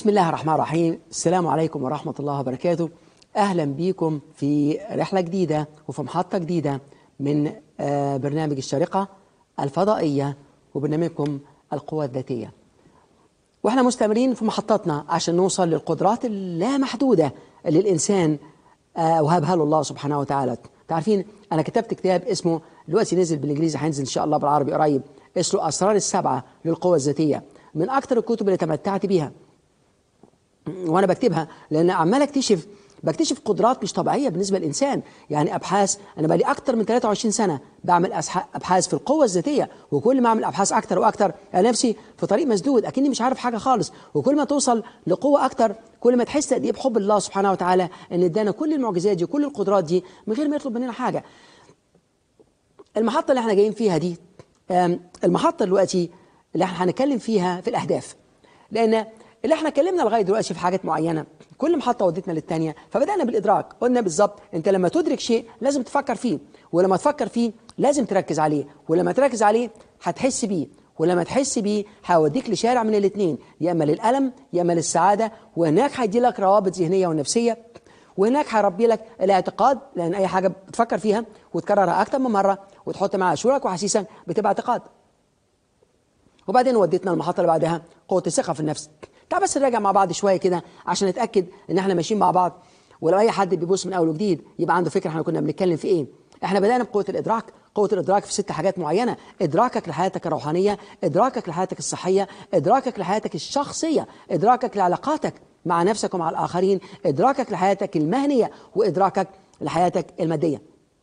بسم الله الرحمن الرحيم السلام عليكم ورحمة الله وبركاته أهلا بكم في رحلة جديدة وفي محطة جديدة من آه، برنامج الشارقة الفضائية وبرنامجكم القوة الذاتية واحنا مستمرين في محطتنا عشان نوصل للقدرات اللامحدودة اللي الإنسان آه، وهبها له الله سبحانه وتعالى تعرفين أنا كتبت كتاب اسمه دلوقتي نزل بالإنجليزي هينزل إن شاء الله بالعربي قريب اسمه أسرار السبعة للقوة الذاتية من أكثر الكتب اللي تمتعت بيها وانا بكتبها لان عمال اكتشف بكتشف قدرات مش طبيعيه بالنسبه للانسان يعني ابحاث انا بقالي اكتر من 23 سنه بعمل أسح- ابحاث في القوه الذاتيه وكل ما اعمل ابحاث اكتر واكتر انا نفسي في طريق مسدود اكني مش عارف حاجه خالص وكل ما توصل لقوه اكتر كل ما تحس قد ايه بحب الله سبحانه وتعالى ان ادانا كل المعجزات دي كل القدرات دي من غير ما يطلب مننا حاجه المحطه اللي احنا جايين فيها دي آم، المحطه دلوقتي اللي احنا هنتكلم فيها في الاهداف لان اللي احنا اتكلمنا لغايه دلوقتي في حاجات معينه كل محطه ودتنا للثانيه فبدانا بالادراك قلنا بالظبط انت لما تدرك شيء لازم تفكر فيه ولما تفكر فيه لازم تركز عليه ولما تركز عليه هتحس بيه ولما تحس بيه هيوديك لشارع من الاثنين يا اما للالم يا اما للسعاده وهناك هيدي لك روابط ذهنيه ونفسيه وهناك هيربي لك الاعتقاد لان اي حاجه بتفكر فيها وتكررها اكتر من مره وتحط معاها شعورك وحسيسك بتبقى اعتقاد وبعدين وديتنا المحطه اللي بعدها قوه الثقه في النفس تعال بس نراجع مع بعض شويه كده عشان نتاكد ان احنا ماشيين مع بعض ولو اي حد بيبص من اول وجديد يبقى عنده فكره احنا كنا بنتكلم في ايه احنا بدانا بقوه الادراك قوه الادراك في ست حاجات معينه ادراكك لحياتك الروحانيه ادراكك لحياتك الصحيه ادراكك لحياتك الشخصيه ادراكك لعلاقاتك مع نفسك ومع الاخرين ادراكك لحياتك المهنيه وادراكك لحياتك الماديه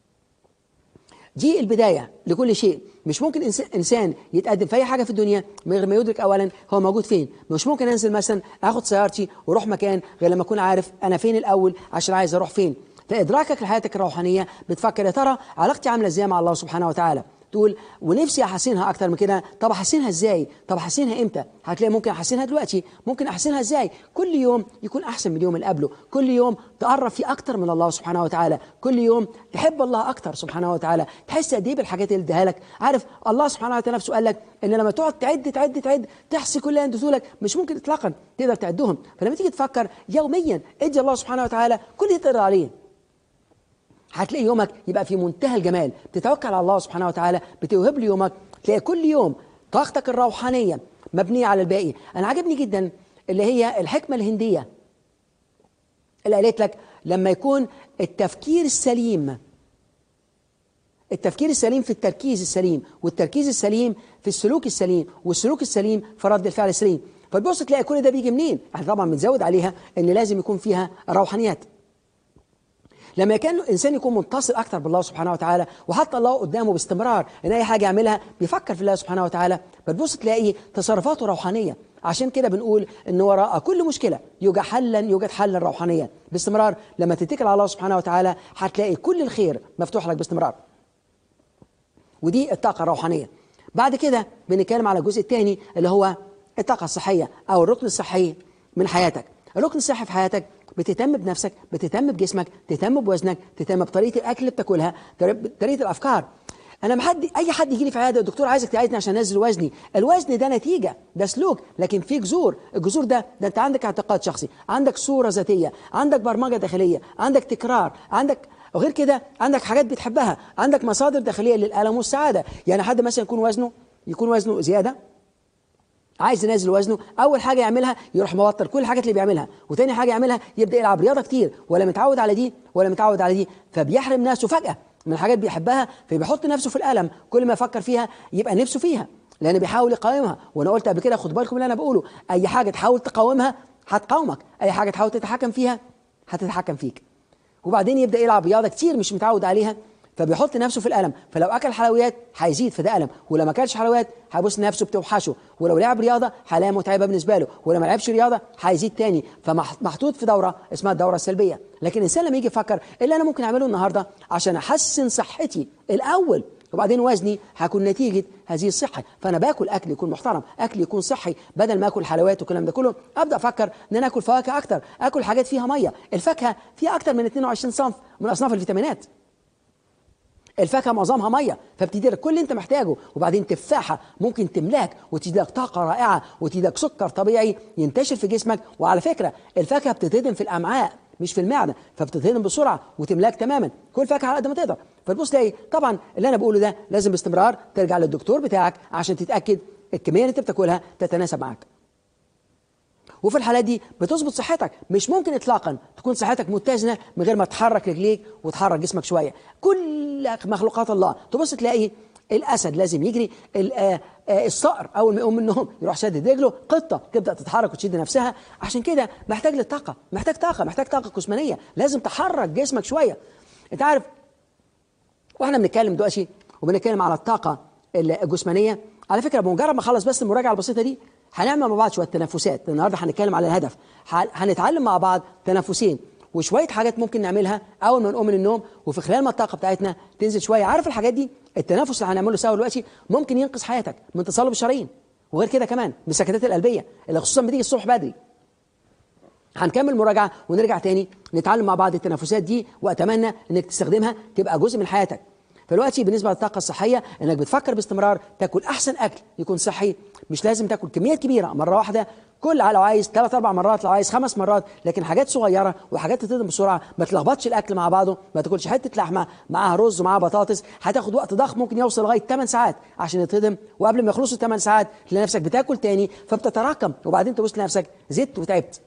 دي البداية لكل شيء مش ممكن إنس- إنسان يتقدم في أي حاجة في الدنيا من غير ما يدرك أولا هو موجود فين مش ممكن أنزل مثلا أخد سيارتي وأروح مكان غير لما أكون عارف أنا فين الأول عشان عايز أروح فين فإدراكك لحياتك الروحانية بتفكر يا ترى علاقتي عاملة إزاي مع الله سبحانه وتعالى تقول ونفسي احسنها اكتر من كده طب احسنها ازاي طب احسنها امتى هتلاقي ممكن احسنها دلوقتي ممكن احسنها ازاي كل يوم يكون احسن من اليوم اللي قبله كل يوم تقرب فيه اكتر من الله سبحانه وتعالى كل يوم تحب الله اكتر سبحانه وتعالى تحس قد ايه بالحاجات اللي اديها لك عارف الله سبحانه وتعالى نفسه قال لك ان لما تقعد تعد تعد تعد تحصي كل اللي اديته لك مش ممكن اطلاقا تقدر تعدهم فلما تيجي تفكر يوميا ادي الله سبحانه وتعالى كل اللي تقدر عليه هتلاقي يومك يبقى في منتهى الجمال بتتوكل على الله سبحانه وتعالى بتوهب له يومك تلاقي كل يوم طاقتك الروحانيه مبنيه على الباقي انا عجبني جدا اللي هي الحكمه الهنديه اللي قالت لك لما يكون التفكير السليم التفكير السليم في التركيز السليم والتركيز السليم في السلوك السليم والسلوك السليم في رد الفعل السليم فتبص تلاقي كل ده بيجي منين احنا طبعا بنزود عليها ان لازم يكون فيها روحانيات لما كان الانسان يكون متصل اكثر بالله سبحانه وتعالى وحتى الله قدامه باستمرار ان اي حاجه يعملها بيفكر في الله سبحانه وتعالى بتبص تلاقي تصرفاته روحانيه عشان كده بنقول ان وراء كل مشكله يوجد حلا يوجد حلا روحانيا باستمرار لما تتكل على الله سبحانه وتعالى هتلاقي كل الخير مفتوح لك باستمرار ودي الطاقه الروحانيه بعد كده بنتكلم على الجزء الثاني اللي هو الطاقه الصحيه او الركن الصحي من حياتك الركن الصحي في حياتك بتهتم بنفسك بتهتم بجسمك تهتم بوزنك تهتم بطريقه الاكل اللي بتاكلها طريقه الافكار انا ما حد اي حد يجي لي في عياده الدكتور عايزك تعالجني عشان انزل وزني الوزن ده نتيجه ده سلوك لكن في جذور الجذور ده ده انت عندك اعتقاد شخصي عندك صوره ذاتيه عندك برمجه داخليه عندك تكرار عندك وغير كده عندك حاجات بتحبها عندك مصادر داخليه للالم والسعاده يعني حد مثلا يكون وزنه يكون وزنه زياده عايز ينزل وزنه اول حاجه يعملها يروح موتر كل الحاجات اللي بيعملها وتاني حاجه يعملها يبدا يلعب رياضه كتير ولا متعود على دي ولا متعود على دي فبيحرم نفسه فجاه من حاجات بيحبها فبيحط نفسه في الالم كل ما يفكر فيها يبقى نفسه فيها لان بيحاول يقاومها وانا قلت قبل كده خد بالكم اللي انا بقوله اي حاجه تحاول تقاومها هتقاومك اي حاجه تحاول تتحكم فيها هتتحكم فيك وبعدين يبدا يلعب رياضه كتير مش متعود عليها فبيحط نفسه في الالم فلو اكل حلويات هيزيد في ده الم ولو ما اكلش حلويات هيبص نفسه بتوحشه ولو لعب رياضه هيلاقيها متعبه بالنسبه له ولو ما لعبش رياضه هيزيد تاني فمحطوط في دوره اسمها الدوره السلبيه لكن الانسان لما يجي يفكر ايه اللي انا ممكن اعمله النهارده عشان احسن صحتي الاول وبعدين وزني هيكون نتيجه هذه الصحه فانا باكل اكل يكون محترم اكل يكون صحي بدل ما اكل حلويات والكلام ده كله ابدا افكر ان انا اكل فواكه اكتر اكل حاجات فيها ميه الفاكهه فيها اكتر من 22 صنف من اصناف الفيتامينات الفاكهه معظمها ميه فبتدي لك كل اللي انت محتاجه وبعدين تفاحه ممكن تملاك وتدي لك طاقه رائعه وتدي لك سكر طبيعي ينتشر في جسمك وعلى فكره الفاكهه بتتهضم في الامعاء مش في المعده فبتتهضم بسرعه وتملاك تماما كل فاكهه على قد ما تقدر فتبص تلاقي طبعا اللي انا بقوله ده لازم باستمرار ترجع للدكتور بتاعك عشان تتاكد الكميه اللي انت بتاكلها تتناسب معاك وفي الحالات دي بتظبط صحتك مش ممكن اطلاقا تكون صحتك متزنه من غير ما تحرك رجليك وتحرك جسمك شويه كل مخلوقات الله تبص تلاقي الاسد لازم يجري آه، آه، الصقر اول ما يقوم من النوم يروح شادد رجله قطه تبدا تتحرك وتشد نفسها عشان كده محتاج للطاقه محتاج طاقه محتاج طاقه جسمانيه لازم تحرك جسمك شويه انت عارف واحنا بنتكلم دلوقتي وبنتكلم على الطاقه الجسمانيه على فكره بمجرد ما اخلص بس المراجعه البسيطه دي هنعمل مع بعض شويه تنافسات النهارده هنتكلم على الهدف هنتعلم مع بعض تنافسين وشويه حاجات ممكن نعملها اول ما نقوم من النوم وفي خلال ما الطاقه بتاعتنا تنزل شويه عارف الحاجات دي التنافس اللي هنعمله سوا دلوقتي ممكن ينقذ حياتك من تصلب الشرايين وغير كده كمان من السكتات القلبيه اللي خصوصا بتيجي الصبح بدري هنكمل مراجعه ونرجع تاني نتعلم مع بعض التنافسات دي واتمنى انك تستخدمها تبقى جزء من حياتك فدلوقتي بالنسبه للطاقه الصحيه انك بتفكر باستمرار تاكل احسن اكل يكون صحي مش لازم تاكل كميات كبيره مره واحده كل لو عايز ثلاث اربع مرات لو عايز خمس مرات لكن حاجات صغيره وحاجات تتهضم بسرعه ما تلخبطش الاكل مع بعضه ما تاكلش حته لحمه معاها رز ومعاها بطاطس هتاخد وقت ضخم ممكن يوصل لغايه 8 ساعات عشان يتهضم وقبل ما يخلصوا 8 ساعات تلاقي نفسك بتاكل تاني فبتتراكم وبعدين تبص لنفسك زدت وتعبت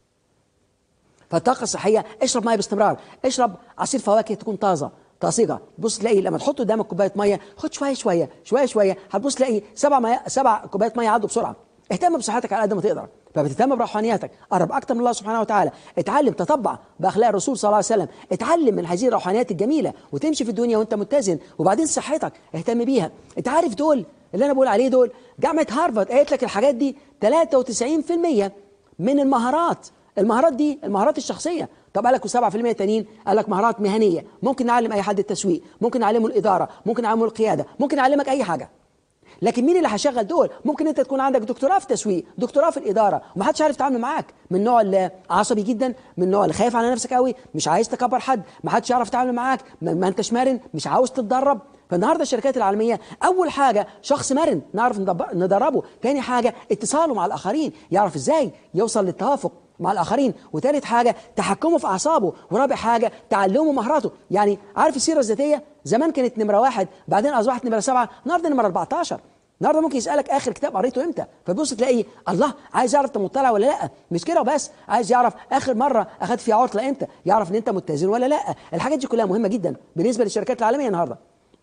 فالطاقه الصحيه اشرب ميه باستمرار اشرب عصير فواكه تكون طازه طاسجه بص تلاقي لما تحط قدامك كوبايه ميه خد شويه شويه شويه شويه هتبص تلاقي سبع ميه سبع كوبايات ميه عدوا بسرعه اهتم بصحتك على قد ما تقدر فبتهتم بروحانياتك قرب اكتر من الله سبحانه وتعالى اتعلم تطبع باخلاق الرسول صلى الله عليه وسلم اتعلم من هذه الروحانيات الجميله وتمشي في الدنيا وانت متزن وبعدين صحتك اهتم بيها انت عارف دول اللي انا بقول عليه دول جامعه هارفارد قالت لك الحاجات دي 93% من المهارات المهارات دي المهارات الشخصيه طب قال لك و7% تانيين قال لك مهارات مهنيه ممكن نعلم اي حد التسويق ممكن نعلمه الاداره ممكن نعلمه القياده ممكن نعلمك اي حاجه لكن مين اللي هيشغل دول ممكن انت تكون عندك دكتوراه في التسويق دكتوراه في الاداره ومحدش عارف يتعامل معاك من النوع اللي عصبي جدا من النوع اللي خايف على نفسك قوي مش عايز تكبر حد ما حدش يعرف يتعامل معاك ما انتش مرن مش عاوز تتدرب فالنهارده الشركات العالميه اول حاجه شخص مرن نعرف ندربه تاني حاجه اتصاله مع الاخرين يعرف ازاي يوصل للتوافق مع الآخرين وثالث حاجة تحكمه في أعصابه ورابع حاجة تعلمه مهاراته يعني عارف السيرة الذاتية زمان كانت نمرة واحد بعدين أصبحت نمرة سبعة النهارده نمرة 14 النهارده ممكن يسألك آخر كتاب قريته إمتى فتبص تلاقي الله عايز يعرف أنت مطلع ولا لا مش كده وبس عايز يعرف آخر مرة أخذت فيها عطلة إمتى يعرف إن أنت متزن ولا لا الحاجات دي كلها مهمة جدا بالنسبة للشركات العالمية النهارده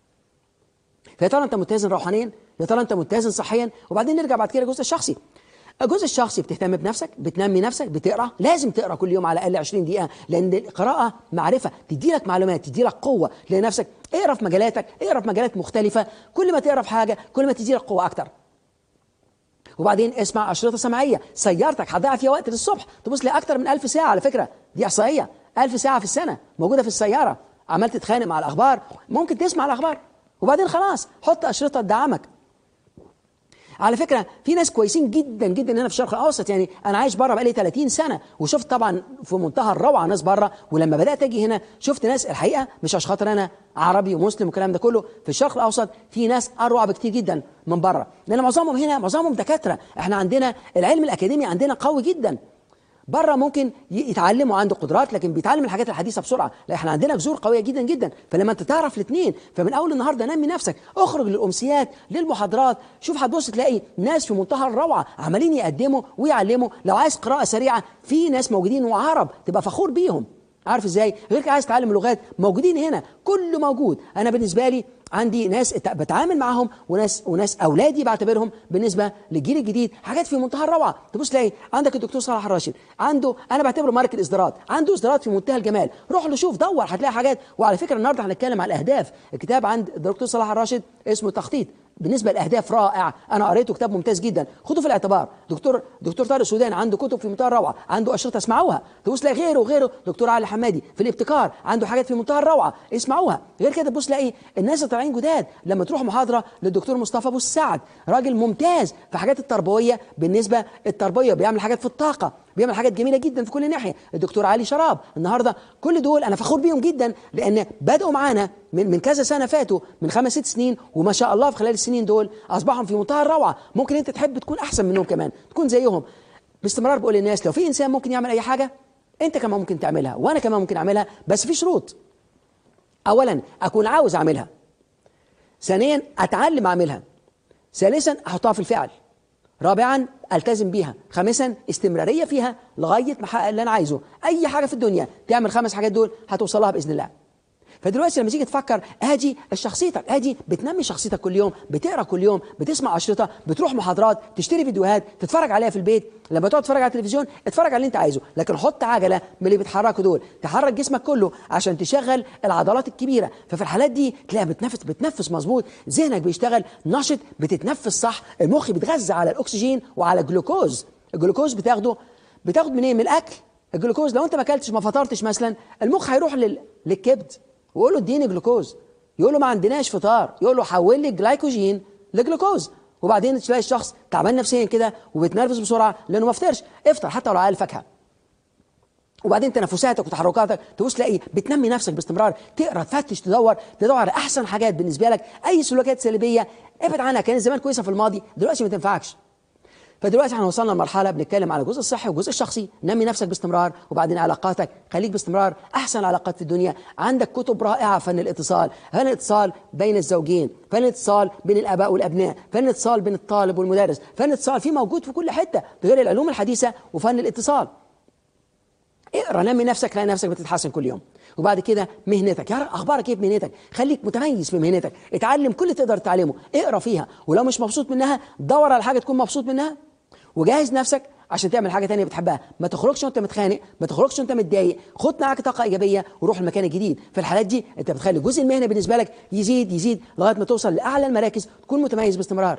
فيا ترى أنت متزن روحانيا يا ترى أنت متزن صحيا وبعدين نرجع بعد كده الجزء الشخصي الجزء الشخصي بتهتم بنفسك بتنمي نفسك بتقرا لازم تقرا كل يوم على الاقل 20 دقيقه لان القراءه معرفه تدي لك معلومات تدي لك قوه لنفسك اقرا في مجالاتك اقرا في مجالات مختلفه كل ما تقرا في حاجه كل ما تدي لك قوه اكتر وبعدين اسمع اشرطه سمعيه سيارتك هتضيع فيها وقت للصبح تبص لي اكتر من 1000 ساعه على فكره دي احصائيه 1000 ساعه في السنه موجوده في السياره عمال تتخانق مع الاخبار ممكن تسمع الاخبار وبعدين خلاص حط اشرطه تدعمك على فكره في ناس كويسين جدا جدا هنا في الشرق الاوسط يعني انا عايش بره بقالي 30 سنه وشفت طبعا في منتهى الروعه ناس بره ولما بدات اجي هنا شفت ناس الحقيقه مش عشان خاطر انا عربي ومسلم والكلام ده كله في الشرق الاوسط في ناس اروع بكتير جدا من بره لان معظمهم هنا معظمهم دكاتره احنا عندنا العلم الاكاديمي عندنا قوي جدا بره ممكن يتعلم وعنده قدرات لكن بيتعلم الحاجات الحديثه بسرعه لا احنا عندنا جذور قويه جدا جدا فلما انت تعرف الاثنين فمن اول النهارده نمي نفسك اخرج للامسيات للمحاضرات شوف هتبص تلاقي ناس في منتهى الروعه عمالين يقدموا ويعلموا لو عايز قراءه سريعه في ناس موجودين وعرب تبقى فخور بيهم عارف ازاي غير عايز تتعلم لغات موجودين هنا كله موجود انا بالنسبه لي عندي ناس بتعامل معاهم وناس وناس اولادي بعتبرهم بالنسبه للجيل الجديد حاجات في منتهى الروعه تبص تلاقي عندك الدكتور صلاح الراشد عنده انا بعتبره مارك الاصدارات عنده اصدارات في منتهى الجمال روح له شوف دور هتلاقي حاجات وعلى فكره النهارده هنتكلم على الاهداف الكتاب عند الدكتور صلاح الراشد اسمه تخطيط بالنسبه للاهداف رائع انا قريته كتاب ممتاز جدا خده في الاعتبار دكتور دكتور طارق السوداني عنده كتب في منتهى الروعه عنده اشرطه اسمعوها تبص تلاقي غيره وغيره دكتور علي حمادي في الابتكار عنده حاجات في منتهى الروعه اسمعوها غير كده تبص تلاقي الناس اللي طالعين جداد لما تروح محاضره للدكتور مصطفى ابو السعد راجل ممتاز في حاجات التربويه بالنسبه التربيه بيعمل حاجات في الطاقه بيعمل حاجات جميله جدا في كل ناحيه الدكتور علي شراب النهارده كل دول انا فخور بيهم جدا لان بداوا معانا من من كذا سنه فاتوا من خمس ست سنين وما شاء الله في خلال السنين دول اصبحوا في منتهى الروعه ممكن انت تحب تكون احسن منهم كمان تكون زيهم باستمرار بقول للناس لو في انسان ممكن يعمل اي حاجه انت كمان ممكن تعملها وانا كمان ممكن اعملها بس في شروط اولا اكون عاوز اعملها ثانيا اتعلم اعملها ثالثا احطها في الفعل رابعا التزم بيها خامسا استمراريه فيها لغايه ما احقق اللي انا عايزه اي حاجه في الدنيا تعمل خمس حاجات دول هتوصلها باذن الله فدلوقتي لما تيجي تفكر ادي شخصيتك ادي بتنمي شخصيتك كل يوم بتقرا كل يوم بتسمع اشرطه بتروح محاضرات تشتري فيديوهات تتفرج عليها في البيت لما تقعد تتفرج على التلفزيون اتفرج على اللي انت عايزه لكن حط عجله من اللي بيتحركوا دول تحرك جسمك كله عشان تشغل العضلات الكبيره ففي الحالات دي تلاقي بتنفس بتنفس مظبوط ذهنك بيشتغل نشط بتتنفس صح المخ بيتغذى على الاكسجين وعلى الجلوكوز الجلوكوز بتاخده بتاخد منين من الاكل الجلوكوز لو انت ما اكلتش ما فطرتش مثلا المخ هيروح لل... للكبد ويقول له اديني جلوكوز يقول له ما عندناش فطار يقول له حول لي الجلايكوجين لجلوكوز وبعدين تلاقي الشخص تعبان نفسيا كده وبيتنرفز بسرعه لانه ما فطرش افطر حتى لو على فاكهه وبعدين تنفساتك وتحركاتك تبص تلاقي بتنمي نفسك باستمرار تقرا تفتش تدور تدور على احسن حاجات بالنسبه لك اي سلوكيات سلبيه ابعد عنها كانت زمان كويسه في الماضي دلوقتي ما تنفعكش فدلوقتي احنا وصلنا لمرحله بنتكلم على الجزء الصحي والجزء الشخصي نمي نفسك باستمرار وبعدين علاقاتك خليك باستمرار احسن علاقات في الدنيا عندك كتب رائعه فن الاتصال فن الاتصال بين الزوجين فن الاتصال بين الاباء والابناء فن الاتصال بين الطالب والمدرس فن الاتصال في موجود في كل حته غير العلوم الحديثه وفن الاتصال اقرا نمي نفسك تلاقي نفسك بتتحسن كل يوم وبعد كده مهنتك يا اخبارك ايه بمهنتك خليك متميز في مهنتك اتعلم كل اللي تقدر تتعلمه اقرا فيها ولو مش مبسوط منها دور على حاجه تكون مبسوط منها وجهز نفسك عشان تعمل حاجه تانية بتحبها ما تخرجش وانت متخانق ما تخرجش وانت متضايق خد معاك طاقه ايجابيه وروح المكان الجديد في الحالات دي انت بتخلي جزء المهنه بالنسبه لك يزيد يزيد لغايه ما توصل لاعلى المراكز تكون متميز باستمرار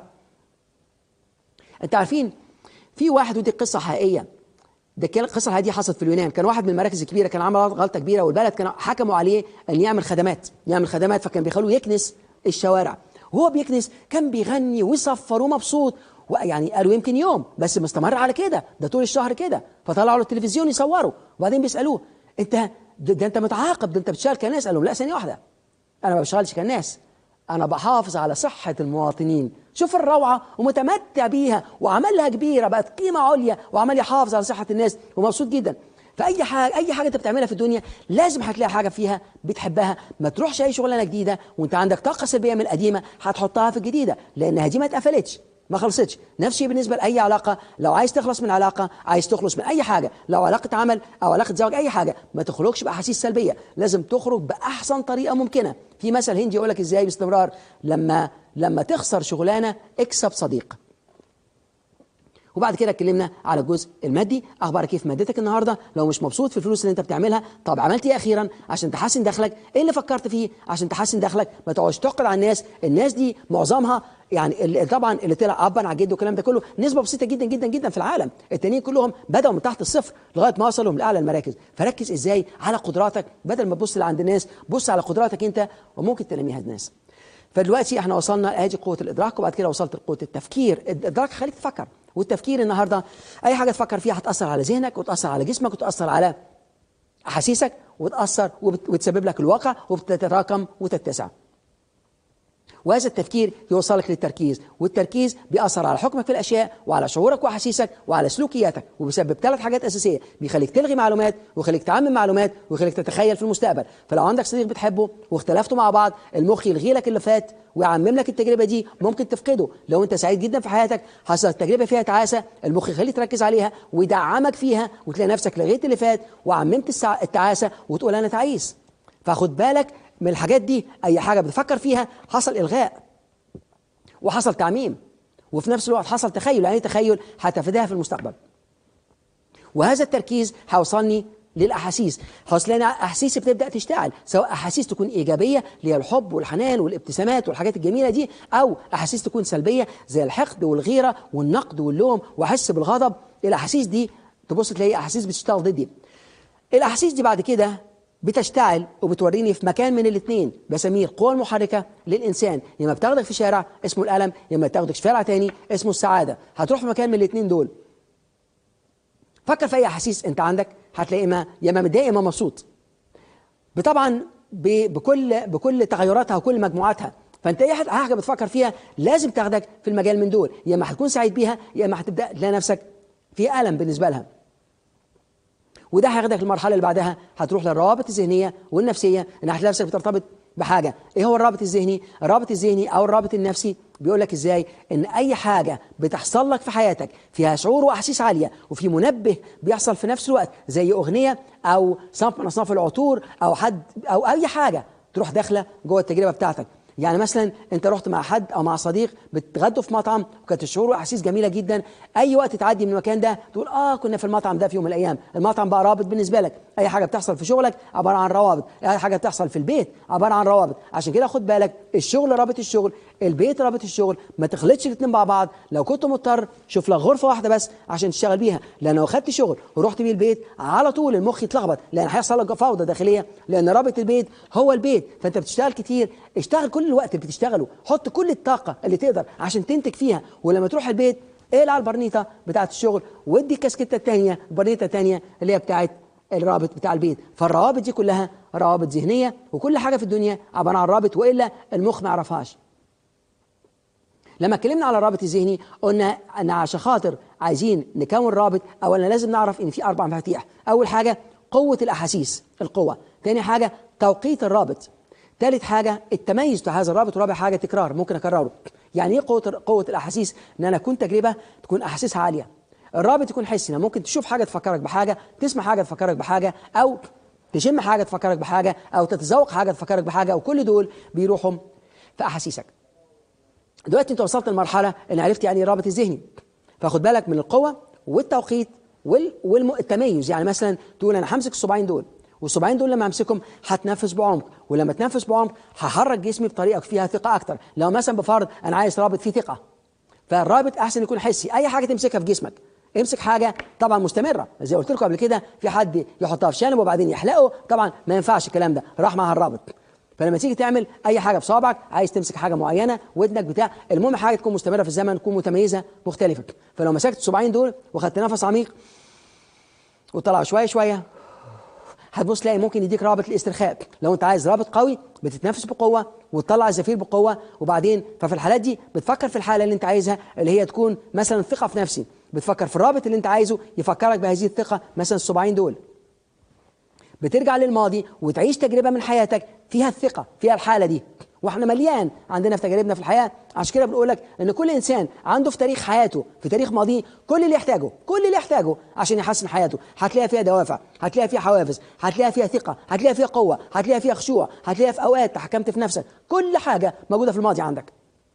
انت عارفين في واحد ودي قصه حقيقيه ده كان القصه دي حصلت في اليونان كان واحد من المراكز الكبيره كان عمل غلطه كبيره والبلد كانوا حكموا عليه ان يعمل خدمات يعمل خدمات فكان بيخلوه يكنس الشوارع وهو بيكنس كان بيغني ويصفر ومبسوط ويعني قالوا يمكن يوم بس مستمر على كده ده طول الشهر كده فطلعوا له التلفزيون يصوروا وبعدين بيسالوه انت ده, ده انت متعاقب ده انت بتشتغل كناس قال لهم لا ثانيه واحده انا ما بشتغلش كناس انا بحافظ على صحه المواطنين شوف الروعه ومتمتع بيها وعملها كبيره بقت قيمه عليا وعمال يحافظ على صحه الناس ومبسوط جدا فاي حاجه اي حاجه انت بتعملها في الدنيا لازم هتلاقي حاجه فيها بتحبها ما تروحش اي شغلانه جديده وانت عندك طاقه سلبيه من القديمه هتحطها في الجديده لانها دي ما اتقفلتش ما خلصتش نفس الشيء بالنسبه لاي علاقه لو عايز تخلص من علاقه عايز تخلص من اي حاجه لو علاقه عمل او علاقه زواج اي حاجه ما تخرجش باحاسيس سلبيه لازم تخرج باحسن طريقه ممكنه في مثل هندي يقول لك ازاي باستمرار لما لما تخسر شغلانه اكسب صديق وبعد كده اتكلمنا على الجزء المادي اخبارك ايه في مادتك النهارده لو مش مبسوط في الفلوس اللي انت بتعملها طب عملت ايه اخيرا عشان تحسن دخلك ايه اللي فكرت فيه عشان تحسن دخلك ما تقعدش تحقد على الناس الناس دي معظمها يعني اللي طبعا اللي طلع ابا على جد والكلام ده كله نسبه بسيطه جدا جدا جدا في العالم التانيين كلهم بداوا من تحت الصفر لغايه ما وصلوا لاعلى المراكز فركز ازاي على قدراتك بدل ما تبص لعند الناس بص على قدراتك انت وممكن تنميها الناس فدلوقتي احنا وصلنا ادي قوه الادراك وبعد كده وصلت لقوه التفكير الادراك خليك تفكر والتفكير النهارده اي حاجه تفكر فيها هتاثر على ذهنك وتاثر على جسمك وتاثر على احاسيسك وتاثر وتسبب لك الواقع وبتتراكم وتتسع وهذا التفكير يوصلك للتركيز والتركيز بيأثر على حكمك في الأشياء وعلى شعورك وأحاسيسك وعلى سلوكياتك وبيسبب ثلاث حاجات أساسية بيخليك تلغي معلومات ويخليك تعمم معلومات ويخليك تتخيل في المستقبل فلو عندك صديق بتحبه واختلفتوا مع بعض المخ يلغي لك اللي فات ويعمم لك التجربة دي ممكن تفقده لو انت سعيد جدا في حياتك حصلت تجربة فيها تعاسة المخ يخليك تركز عليها ويدعمك فيها وتلاقي نفسك لغيت اللي فات وعممت التعاسة وتقول أنا تعيس فخد بالك من الحاجات دي اي حاجه بتفكر فيها حصل الغاء وحصل تعميم وفي نفس الوقت حصل تخيل يعني تخيل هتفيدها في المستقبل وهذا التركيز هيوصلني للاحاسيس هوصل لنا احاسيس بتبدا تشتعل سواء احاسيس تكون ايجابيه اللي هي الحب والحنان والابتسامات والحاجات الجميله دي او احاسيس تكون سلبيه زي الحقد والغيره والنقد واللوم واحس بالغضب الاحاسيس دي تبص تلاقي احاسيس بتشتغل ضدي الاحاسيس دي بعد كده بتشتعل وبتوريني في مكان من الاثنين بسميه القوة المحركة للإنسان يا اما بتاخدك في شارع اسمه الألم يا اما بتاخدك في شارع تاني اسمه السعادة هتروح في مكان من الاثنين دول فكر في اي احاسيس انت عندك هتلاقي ما يا اما متضايق يا اما مبسوط طبعا بكل بكل تغيراتها وكل مجموعاتها فانت اي حاجه بتفكر فيها لازم تاخدك في المجال من دول يا اما هتكون سعيد بيها يا اما هتبدا تلاقي نفسك في الم بالنسبه لها وده هياخدك المرحله اللي بعدها هتروح للروابط الذهنيه والنفسيه ان هتلاقي نفسك بترتبط بحاجه ايه هو الرابط الذهني الرابط الذهني او الرابط النفسي بيقول لك ازاي ان اي حاجه بتحصل لك في حياتك فيها شعور واحاسيس عاليه وفي منبه بيحصل في نفس الوقت زي اغنيه او صنف من اصناف العطور او حد او اي حاجه تروح داخله جوه التجربه بتاعتك يعني مثلا انت رحت مع حد او مع صديق بتغدوا في مطعم وكانت الشعور واحاسيس جميله جدا اي وقت تعدي من المكان ده تقول اه كنا في المطعم ده في يوم من الايام المطعم بقى رابط بالنسبه لك اي حاجه بتحصل في شغلك عباره عن روابط اي حاجه بتحصل في البيت عباره عن روابط عشان كده خد بالك الشغل رابط الشغل البيت رابط الشغل ما تخلطش الاثنين مع بعض لو كنت مضطر شوف لك غرفه واحده بس عشان تشتغل بيها لان لو خدت شغل ورحت بيه البيت على طول المخ يتلخبط لان هيحصل لك فوضى داخليه لان رابط البيت هو البيت فانت بتشتغل كتير اشتغل كل الوقت اللي بتشتغله حط كل الطاقه اللي تقدر عشان تنتج فيها ولما تروح البيت اقلع البرنيطه بتاعت الشغل وادي الكاسكته الثانيه البرنيطه الثانيه اللي هي بتاعت الرابط بتاع البيت فالروابط دي كلها روابط ذهنيه وكل حاجه في الدنيا عباره عن رابط والا المخ ما يعرفهاش لما اتكلمنا على الرابط الذهني قلنا ان عشان خاطر عايزين نكون رابط اولا لازم نعرف ان في اربع مفاتيح اول حاجه قوه الاحاسيس القوه ثاني حاجه توقيت الرابط ثالث حاجه التميز بتاع هذا الرابط ورابع حاجه تكرار ممكن اكرره يعني ايه قوه قوه الاحاسيس ان انا اكون تجربه تكون احاسيسها عاليه الرابط يكون حسي يعني ممكن تشوف حاجه تفكرك بحاجه تسمع حاجه تفكرك بحاجه او تشم حاجه تفكرك بحاجه او تتذوق حاجه تفكرك بحاجه وكل دول بيروحوا في احاسيسك دلوقتي انت وصلت لمرحله ان عرفت يعني الرابط الذهني فخد بالك من القوه والتوقيت والتميز يعني مثلا تقول انا همسك الصباعين دول والصباعين دول لما امسكهم هتنفس بعمق ولما تنفس بعمق هحرك جسمي بطريقه فيها ثقه اكتر لو مثلا بفرض انا عايز رابط فيه ثقه فالرابط احسن يكون حسي اي حاجه تمسكها في جسمك امسك حاجه طبعا مستمره زي قلت لكم قبل كده في حد يحطها في شنب وبعدين يحلقه طبعا ما ينفعش الكلام ده راح معها الرابط فلما تيجي تعمل اي حاجه بصابعك عايز تمسك حاجه معينه ودنك بتاع المهم حاجه تكون مستمره في الزمن تكون متميزه مختلفه فلو مسكت الصباعين دول وخدت نفس عميق وطلع شويه شويه هتبص تلاقي ممكن يديك رابط الاسترخاء لو انت عايز رابط قوي بتتنفس بقوه وتطلع الزفير بقوه وبعدين ففي الحالات دي بتفكر في الحاله اللي انت عايزها اللي هي تكون مثلا ثقه في نفسي بتفكر في الرابط اللي انت عايزه يفكرك بهذه الثقه مثلا الصباعين دول بترجع للماضي وتعيش تجربه من حياتك فيها الثقه فيها الحاله دي واحنا مليان عندنا في تجاربنا في الحياه عشان كده بنقول لك ان كل انسان عنده في تاريخ حياته في تاريخ ماضيه كل اللي يحتاجه كل اللي يحتاجه عشان يحسن حياته هتلاقي فيها دوافع هتلاقي فيها حوافز هتلاقي فيها ثقه هتلاقي فيها قوه هتلاقي فيها خشوع هتلاقي في اوقات تحكمت في نفسك كل حاجه موجوده في الماضي عندك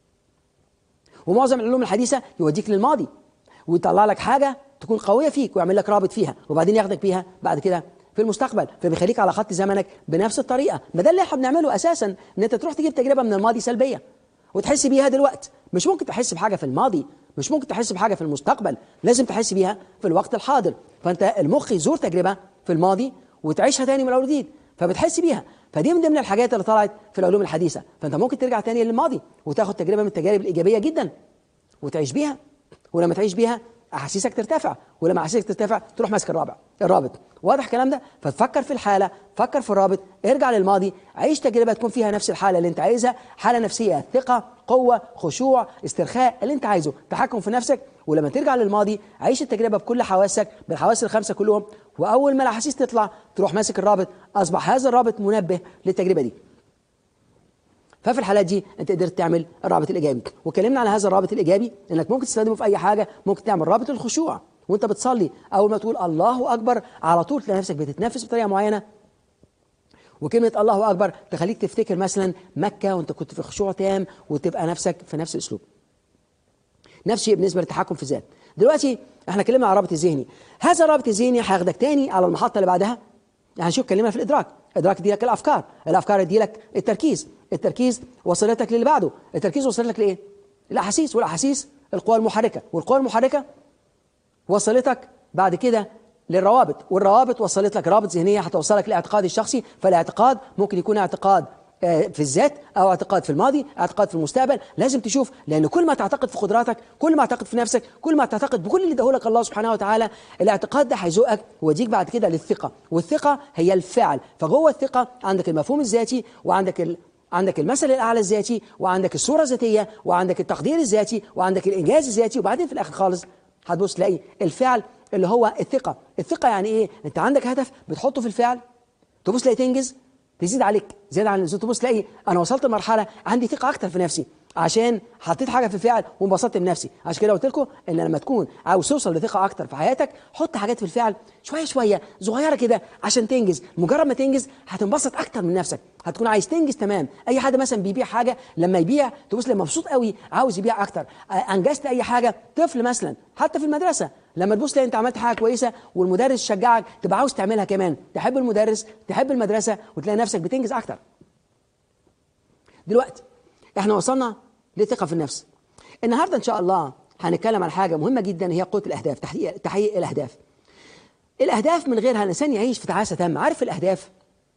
ومعظم العلوم الحديثه يوديك للماضي ويطلع لك حاجه تكون قويه فيك ويعمل لك رابط فيها وبعدين ياخدك بيها بعد كده في المستقبل فبيخليك على خط زمنك بنفس الطريقه ما ده اللي احنا بنعمله اساسا ان انت تروح تجيب تجربه من الماضي سلبيه وتحس بيها دلوقتي مش ممكن تحس بحاجه في الماضي مش ممكن تحس بحاجه في المستقبل لازم تحس بيها في الوقت الحاضر فانت المخ يزور تجربه في الماضي وتعيشها تاني من اول وجديد فبتحس بيها فدي من ضمن الحاجات اللي طلعت في العلوم الحديثه فانت ممكن ترجع تاني للماضي وتاخد تجربه من التجارب الايجابيه جدا وتعيش بيها ولما تعيش بيها احاسيسك ترتفع ولما احاسيسك ترتفع تروح ماسك الرابع الرابط واضح الكلام ده فتفكر في الحاله فكر في الرابط ارجع للماضي عيش تجربه تكون فيها نفس الحاله اللي انت عايزها حاله نفسيه ثقه قوه خشوع استرخاء اللي انت عايزه تحكم في نفسك ولما ترجع للماضي عيش التجربه بكل حواسك بالحواس الخمسه كلهم واول ما الاحاسيس تطلع تروح ماسك الرابط اصبح هذا الرابط منبه للتجربه دي ففي الحالات دي انت قدرت تعمل الرابط الايجابي وكلمنا على هذا الرابط الايجابي انك ممكن تستخدمه في اي حاجه ممكن تعمل رابط الخشوع وانت بتصلي اول ما تقول الله اكبر على طول تلاقي نفسك بتتنفس بطريقه معينه وكلمه الله اكبر تخليك تفتكر مثلا مكه وانت كنت في خشوع تام وتبقى نفسك في نفس الاسلوب نفس الشيء بالنسبه للتحكم في الذات دلوقتي احنا اتكلمنا على الرابط الذهني هذا الرابط الذهني هياخدك تاني على المحطه اللي بعدها يعني شوف كلمنا في الادراك الادراك يدي لك الافكار الافكار يدي لك التركيز التركيز وصلتك للي بعده التركيز وصلتك لايه الاحاسيس والاحاسيس القوى المحركه والقوى المحركه وصلتك بعد كده للروابط والروابط وصلت لك رابط ذهنيه هتوصلك لاعتقاد الشخصي فالاعتقاد ممكن يكون اعتقاد آه، في الذات او اعتقاد في الماضي اعتقاد في المستقبل لازم تشوف لان كل ما تعتقد في قدراتك كل ما تعتقد في نفسك كل ما تعتقد بكل اللي اداهولك الله سبحانه وتعالى الاعتقاد ده هيزوقك ويوديك بعد كده للثقه والثقه هي الفعل فجوه الثقه عندك المفهوم الذاتي وعندك ال... عندك المثل الاعلى الذاتي وعندك الصوره الذاتيه وعندك التقدير الذاتي وعندك الانجاز الذاتي وبعدين في الاخر خالص هتبص تلاقي الفعل اللي هو الثقه الثقه يعني ايه انت عندك هدف بتحطه في الفعل تبص تلاقي تنجز تزيد عليك زيادة عن اللزوم تبص تلاقي انا وصلت لمرحله عندي ثقه اكتر في نفسي عشان حطيت حاجه في الفعل وانبسطت بنفسي عشان كده قلت لكم ان لما تكون عاوز توصل لثقه اكتر في حياتك حط حاجات في الفعل شويه شويه صغيره كده عشان تنجز مجرد ما تنجز هتنبسط اكتر من نفسك هتكون عايز تنجز تمام اي حد مثلا بيبيع حاجه لما يبيع تبص لما مبسوط قوي عاوز يبيع اكتر آه، انجزت اي حاجه طفل مثلا حتى في المدرسه لما تبص تلاقي انت عملت حاجه كويسه والمدرس شجعك تبقى عاوز تعملها كمان تحب المدرس تحب المدرسه وتلاقي نفسك بتنجز اكتر دلوقتي احنا وصلنا لثقه في النفس النهارده ان شاء الله هنتكلم عن حاجه مهمه جدا هي قوه الاهداف تحقيق تحقيق الاهداف الاهداف من غيرها الانسان يعيش في تعاسه تامه عارف الاهداف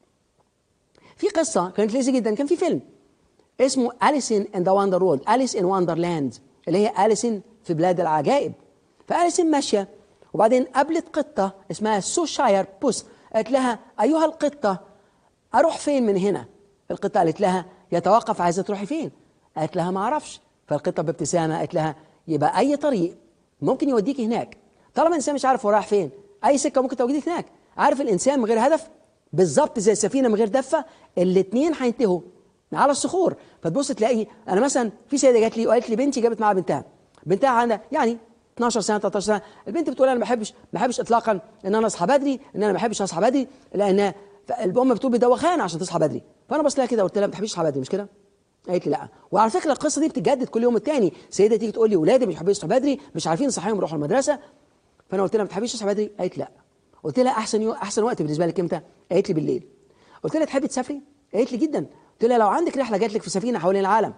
في قصه كانت لذيذه جدا كان في فيلم اسمه أليسين ان ذا وندر وورلد أليس ان وندرلاند اللي هي أليسين في بلاد العجائب فأليسين ماشيه وبعدين قابلت قطه اسمها سوشاير بوس قالت لها ايها القطه اروح فين من هنا القطه قالت لها يتوقف عايزه تروحي فين قالت لها ما اعرفش فالقطه بابتسامه قالت لها يبقى اي طريق ممكن يوديك هناك طالما الانسان مش عارف هو رايح فين اي سكه ممكن توديك هناك عارف الانسان من غير هدف بالظبط زي السفينه من غير دفه الاثنين هينتهوا على الصخور فتبص تلاقي انا مثلا في سيده جات لي وقالت لي بنتي جابت معاها بنتها بنتها عندها يعني 12 سنه 13 سنه البنت بتقول انا ما بحبش ما بحبش اطلاقا ان انا اصحى بدري ان انا ما بحبش اصحى بدري لان الام بتقول بدوخان عشان تصحى بدري فانا بص لها كده قلت لها ما بتحبيش تصحى بدري مش كده قالت لي لا وعلى فكره القصه دي بتتجدد كل يوم التاني سيده تيجي تقول لي ولادي مش بيحبوا يصحوا بدري مش عارفين نصحيهم يروحوا المدرسه فانا قلت لها ما بتحبيش تصحى بدري قالت لا قلت لها احسن يوم احسن وقت بالنسبه لك امتى قالت لي بالليل قلت لها تحبي تسافري قالت لي جدا قلت لها لو عندك رحله جات لك في سفينه حوالين العالم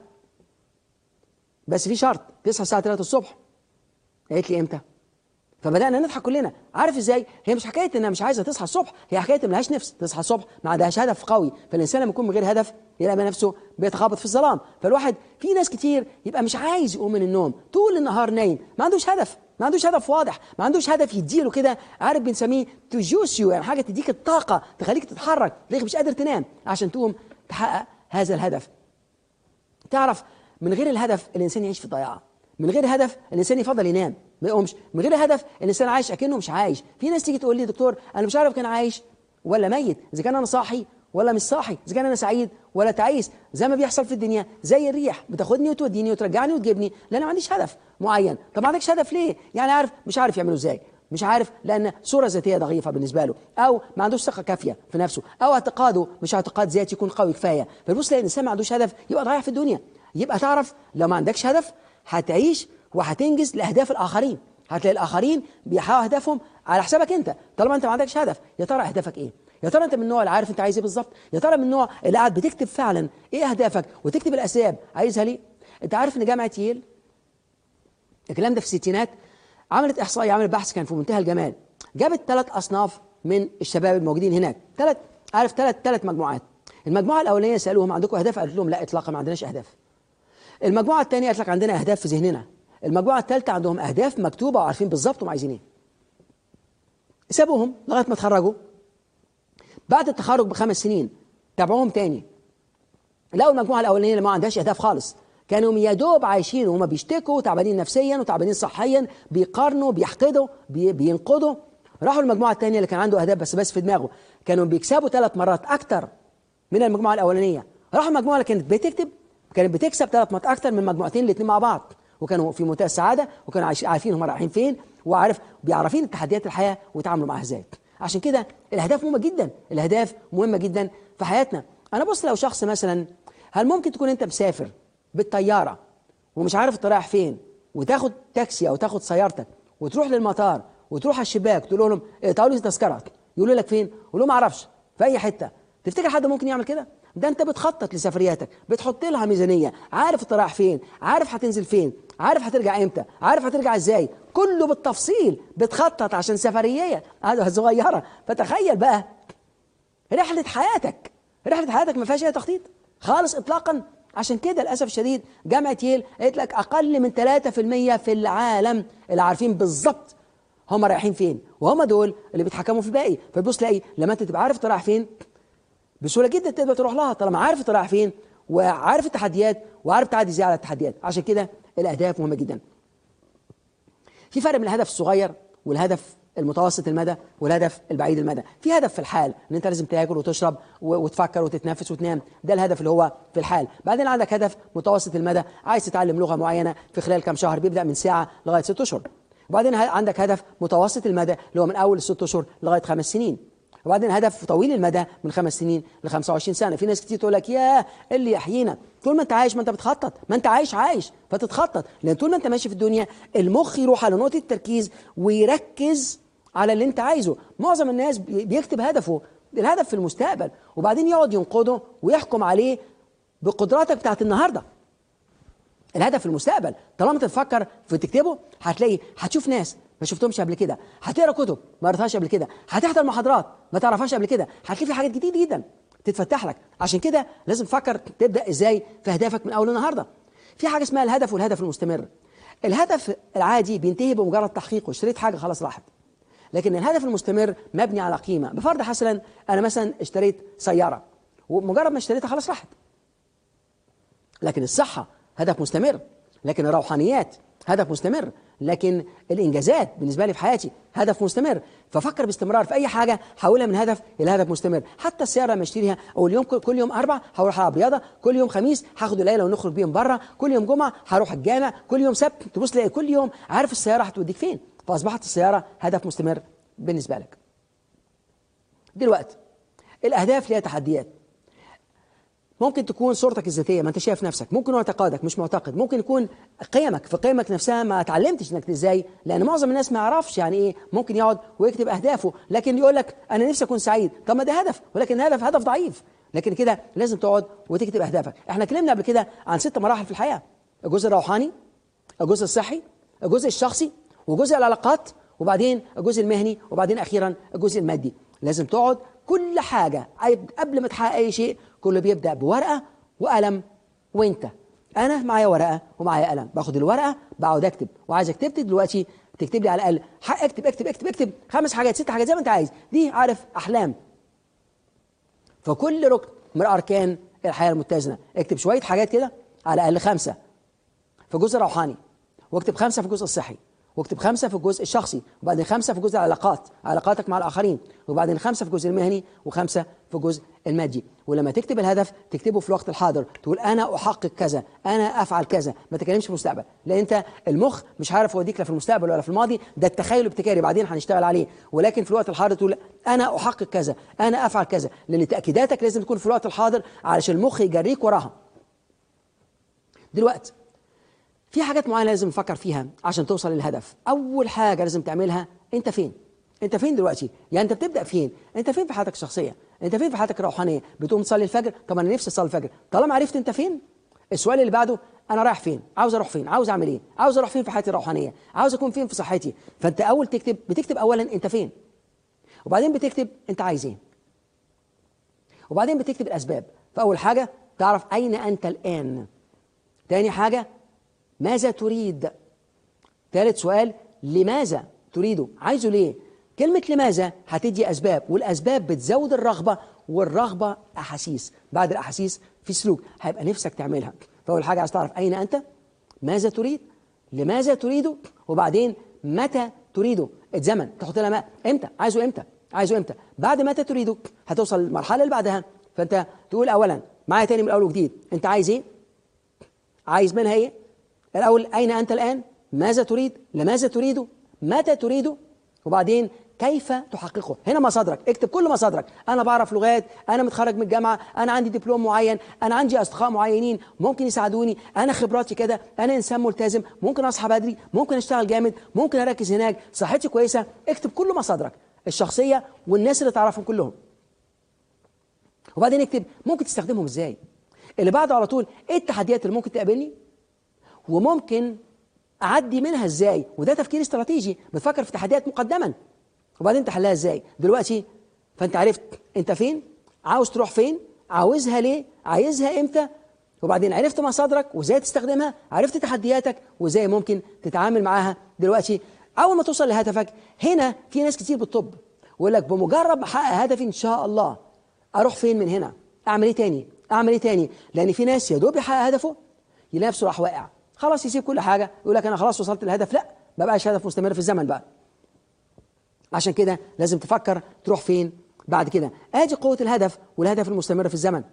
بس في شرط تصحى الساعه 3 الصبح قالت لي امتى فبدانا نضحك كلنا عارف ازاي هي مش حكايه انها مش عايزه تصحى الصبح هي حكايه ملهاش نفس تصحى الصبح ما عندهاش هدف قوي فالانسان لما يكون من غير هدف يلاقي نفسه بيتخبط في الظلام فالواحد في ناس كتير يبقى مش عايز يقوم من النوم طول النهار نايم ما عندوش هدف ما عندوش هدف واضح ما عندوش هدف يديله كده عارف بنسميه تجوسيو يعني حاجه تديك الطاقه تخليك تتحرك تخليك مش قادر تنام عشان تقوم تحقق هذا الهدف تعرف من غير الهدف الانسان يعيش في ضياع من غير هدف الانسان يفضل ينام ما يقومش من غير هدف الانسان عايش اكنه مش عايش في ناس تيجي تقول لي دكتور انا مش عارف كان عايش ولا ميت اذا كان انا صاحي ولا مش صاحي اذا كان انا سعيد ولا تعيس زي ما بيحصل في الدنيا زي الريح بتاخدني وتوديني وترجعني وتجيبني لان ما عنديش هدف معين طب ما عندكش هدف ليه يعني عارف مش عارف يعمله ازاي مش عارف لان صوره ذاتيه ضعيفه بالنسبه له او ما عندوش ثقه كافيه في نفسه او اعتقاده مش اعتقاد ذاتي يكون قوي كفايه فبص لان الانسان ما عندوش هدف يبقى ضايع في الدنيا يبقى تعرف لو ما عندكش هدف هتعيش وهتنجز لاهداف الاخرين هتلاقي الاخرين بيحققوا اهدافهم على حسابك انت طالما انت ما عندكش هدف يا ترى اهدافك ايه يا ترى انت من النوع اللي عارف انت عايز ايه بالظبط يا ترى من النوع اللي قاعد بتكتب فعلا ايه اهدافك وتكتب الاسباب عايزها ليه انت عارف ان جامعه ييل الكلام ده في الستينات عملت احصائيه عملت بحث كان في منتهى الجمال جابت ثلاث اصناف من الشباب الموجودين هناك ثلاث عارف ثلاث ثلاث مجموعات المجموعه الاولانيه سالوهم عندكم اهداف قالت لهم لا اطلاقا ما عندناش اهداف المجموعه الثانيه قالت لك عندنا اهداف في ذهننا المجموعه الثالثه عندهم اهداف مكتوبه وعارفين بالظبط هم عايزين ايه سابوهم لغايه ما اتخرجوا بعد التخرج بخمس سنين تابعوهم تاني لقوا المجموعه الاولانيه اللي ما عندهاش اهداف خالص كانوا يا دوب عايشين وهم بيشتكوا تعبانين نفسيا وتعبانين صحيا بيقارنوا بيحقدوا بي بينقضوا راحوا المجموعه الثانيه اللي كان عنده اهداف بس بس في دماغه كانوا بيكسبوا ثلاث مرات اكتر من المجموعه الاولانيه راحوا المجموعه اللي كانت بتكتب كانت بتكسب ثلاث مرات اكتر من مجموعتين الاثنين مع بعض وكانوا في منتهى السعاده وكانوا عارفين هم رايحين فين وعارف بيعرفين تحديات الحياه ويتعاملوا معاها ازاي عشان كده الاهداف مهمه جدا الاهداف مهمه جدا في حياتنا انا بص لو شخص مثلا هل ممكن تكون انت مسافر بالطياره ومش عارف انت رايح فين وتاخد تاكسي او تاخد سيارتك وتروح للمطار وتروح على الشباك تقول لهم اقطعوا لي تذكره يقولوا لك فين؟ قول لهم ما اعرفش في اي حته تفتكر حد ممكن يعمل كده؟ ده انت بتخطط لسفرياتك بتحط لها ميزانيه عارف انت رايح فين عارف هتنزل فين عارف هترجع امتى عارف هترجع ازاي كله بالتفصيل بتخطط عشان سفريه صغيره فتخيل بقى رحله حياتك رحله حياتك ما فيهاش اي تخطيط خالص اطلاقا عشان كده للاسف الشديد جامعه ييل قالت لك اقل من 3% في العالم اللي عارفين بالظبط هم رايحين فين وهم دول اللي بيتحكموا في الباقي فتبص تلاقي لما انت تبقى عارف انت رايح فين بسهوله جدا تقدر تروح لها طالما عارف انت رايح فين وعارف التحديات وعارف تعدي ازاي على التحديات عشان كده الاهداف مهمه جدا في فرق بين الهدف الصغير والهدف المتوسط المدى والهدف البعيد المدى في هدف في الحال ان انت لازم تاكل وتشرب وتفكر وتتنفس وتنام ده الهدف اللي هو في الحال بعدين عندك هدف متوسط المدى عايز تتعلم لغه معينه في خلال كام شهر بيبدا من ساعه لغايه ست اشهر وبعدين عندك هدف متوسط المدى اللي هو من اول ست اشهر لغايه خمس سنين وبعدين هدف طويل المدى من خمس سنين ل 25 سنه في ناس كتير تقول لك ياه اللي يحيينا طول ما انت عايش ما انت بتخطط ما انت عايش عايش فتتخطط لان طول ما انت ماشي في الدنيا المخ يروح على نقطه التركيز ويركز على اللي انت عايزه معظم الناس بيكتب هدفه الهدف في المستقبل وبعدين يقعد ينقده ويحكم عليه بقدراتك بتاعت النهارده الهدف في المستقبل طالما تفكر في تكتبه هتلاقي هتشوف ناس ما شفتهمش قبل كده هتقرا كتب ما قريتهاش قبل كده هتحضر محاضرات ما تعرفهاش قبل كده هتلاقي في حاجات كتير جدا تتفتح لك عشان كده لازم تفكر تبدا ازاي في اهدافك من اول النهارده في حاجه اسمها الهدف والهدف المستمر الهدف العادي بينتهي بمجرد تحقيقه اشتريت حاجه خلاص راحت لكن الهدف المستمر مبني على قيمه بفرض حسنا انا مثلا اشتريت سياره ومجرد ما اشتريتها خلاص راحت لكن الصحه هدف مستمر لكن الروحانيات هدف مستمر لكن الانجازات بالنسبه لي في حياتي هدف مستمر ففكر باستمرار في اي حاجه حولها من هدف الى هدف مستمر حتى السياره لما اشتريها اول يوم كل يوم اربع هروح العب رياضه كل يوم خميس هاخد الليله ونخرج بيهم بره كل يوم جمعه هروح الجامع كل يوم سبت تبص تلاقي كل يوم عارف السياره هتوديك فين فاصبحت السياره هدف مستمر بالنسبه لك دلوقتي الاهداف ليها تحديات ممكن تكون صورتك الذاتيه ما انت شايف نفسك ممكن هو اعتقادك مش معتقد ممكن يكون قيمك في قيمك نفسها ما اتعلمتش انك ازاي لان معظم الناس ما يعرفش يعني ايه ممكن يقعد ويكتب اهدافه لكن يقول لك انا نفسي اكون سعيد طب ما ده هدف ولكن هدف هدف ضعيف لكن كده لازم تقعد وتكتب اهدافك احنا اتكلمنا قبل كده عن ست مراحل في الحياه الجزء الروحاني الجزء الصحي الجزء الشخصي وجزء العلاقات وبعدين الجزء المهني وبعدين اخيرا الجزء المادي لازم تقعد كل حاجه قبل ما تحقق اي شيء كله بيبدا بورقه وقلم وانت انا معايا ورقه ومعايا قلم باخد الورقه بقعد اكتب وعايزك تكتب دلوقتي تكتب لي على الاقل اكتب اكتب اكتب اكتب خمس حاجات ست حاجات زي ما انت عايز دي عارف احلام فكل ركن من اركان الحياه المتزنه اكتب شويه حاجات كده على الاقل خمسه في الجزء الروحاني واكتب خمسه في الجزء الصحي واكتب خمسة في الجزء الشخصي وبعدين خمسة في جزء العلاقات علاقاتك مع الآخرين وبعدين خمسة في الجزء المهني وخمسة في الجزء المادي ولما تكتب الهدف تكتبه في الوقت الحاضر تقول أنا أحقق كذا أنا أفعل كذا ما تتكلمش في المستقبل لأن أنت المخ مش عارف يوديك لا في المستقبل ولا في الماضي ده التخيل الابتكاري بعدين هنشتغل عليه ولكن في الوقت الحاضر تقول أنا أحقق كذا أنا أفعل كذا لأن تأكيداتك لازم تكون في الوقت الحاضر علشان المخ يجريك وراها دلوقتي في حاجات معينه لازم نفكر فيها عشان توصل للهدف اول حاجه لازم تعملها انت فين انت فين دلوقتي يعني انت بتبدا فين انت فين في حياتك الشخصيه انت فين في حياتك الروحانيه بتقوم تصلي الفجر طب انا نفسي اصلي الفجر طالما عرفت انت فين السؤال اللي بعده انا رايح فين عاوز اروح فين عاوز اعمل ايه عاوز اروح فين في حياتي الروحانيه عاوز اكون فين في صحتي فانت اول تكتب بتكتب اولا انت فين وبعدين بتكتب انت عايز ايه وبعدين بتكتب الاسباب فاول حاجه تعرف اين انت الان تاني حاجه ماذا تريد ثالث سؤال لماذا تريده عايزه ليه كلمة لماذا هتدي أسباب والأسباب بتزود الرغبة والرغبة أحاسيس بعد الأحاسيس في سلوك هيبقى نفسك تعملها فأول حاجة عايز تعرف أين أنت ماذا تريد لماذا تريده وبعدين متى تريده الزمن تحط لها ما امتى عايزه امتى عايزه امتى بعد متى تريده هتوصل للمرحلة اللي بعدها فأنت تقول أولا معايا تاني من الأول وجديد أنت عايز إيه عايز منها إيه الأول أين أنت الآن ماذا تريد لماذا تريد متى تريد وبعدين كيف تحققه هنا مصادرك اكتب كل مصادرك انا بعرف لغات انا متخرج من الجامعه انا عندي دبلوم معين انا عندي اصدقاء معينين ممكن يساعدوني انا خبراتي كده انا انسان ملتزم ممكن اصحى بدري ممكن اشتغل جامد ممكن اركز هناك صحتي كويسه اكتب كل مصادرك الشخصيه والناس اللي تعرفهم كلهم وبعدين اكتب ممكن تستخدمهم ازاي اللي بعده على طول ايه التحديات اللي ممكن تقابلني وممكن اعدي منها ازاي وده تفكير استراتيجي بتفكر في تحديات مقدما وبعدين تحلها ازاي دلوقتي فانت عرفت انت فين عاوز تروح فين عاوزها ليه عايزها امتى وبعدين عرفت مصادرك وازاي تستخدمها عرفت تحدياتك وازاي ممكن تتعامل معاها دلوقتي اول ما توصل لهدفك هنا في ناس كتير بتطب ويقول لك بمجرد ما احقق هدفي ان شاء الله اروح فين من هنا اعمل ايه تاني اعمل ايه تاني لان في ناس يا دوب يحقق هدفه يلاقي نفسه راح واقع خلاص يسيب كل حاجه يقول لك انا خلاص وصلت للهدف لا ما بقاش هدف مستمر في الزمن بقى عشان كده لازم تفكر تروح فين بعد كده ادي قوه الهدف والهدف المستمر في الزمن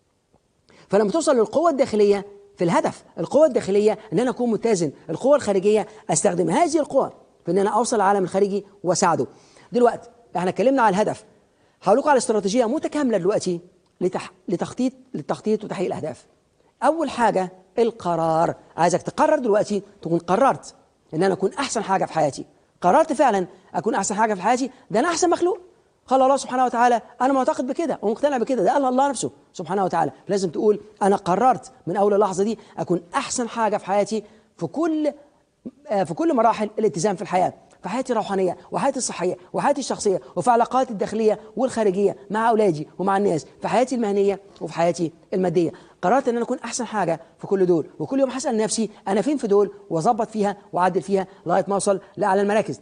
فلما توصل للقوه الداخليه في الهدف القوه الداخليه ان انا اكون متزن القوه الخارجيه استخدم هذه القوه في ان انا اوصل للعالم الخارجي واساعده دلوقتي احنا اتكلمنا على الهدف هقول لكم على استراتيجيه متكامله دلوقتي لتح... لتخطيط للتخطيط وتحقيق الاهداف اول حاجه القرار عايزك تقرر دلوقتي تكون قررت ان انا اكون احسن حاجه في حياتي قررت فعلا اكون احسن حاجه في حياتي ده انا احسن مخلوق قال الله سبحانه وتعالى انا معتقد بكده ومقتنع بكده ده قال الله نفسه سبحانه وتعالى لازم تقول انا قررت من اول اللحظه دي اكون احسن حاجه في حياتي في كل آه، في كل مراحل الالتزام في الحياه في حياتي الروحانيه وحياتي الصحيه وحياتي الشخصيه وفي علاقاتي الداخليه والخارجيه مع اولادي ومع الناس في حياتي المهنيه وفي حياتي الماديه قررت ان انا اكون احسن حاجه في كل دول وكل يوم هسال نفسي انا فين في دول واظبط فيها واعدل فيها لغايه ما اوصل لاعلى المراكز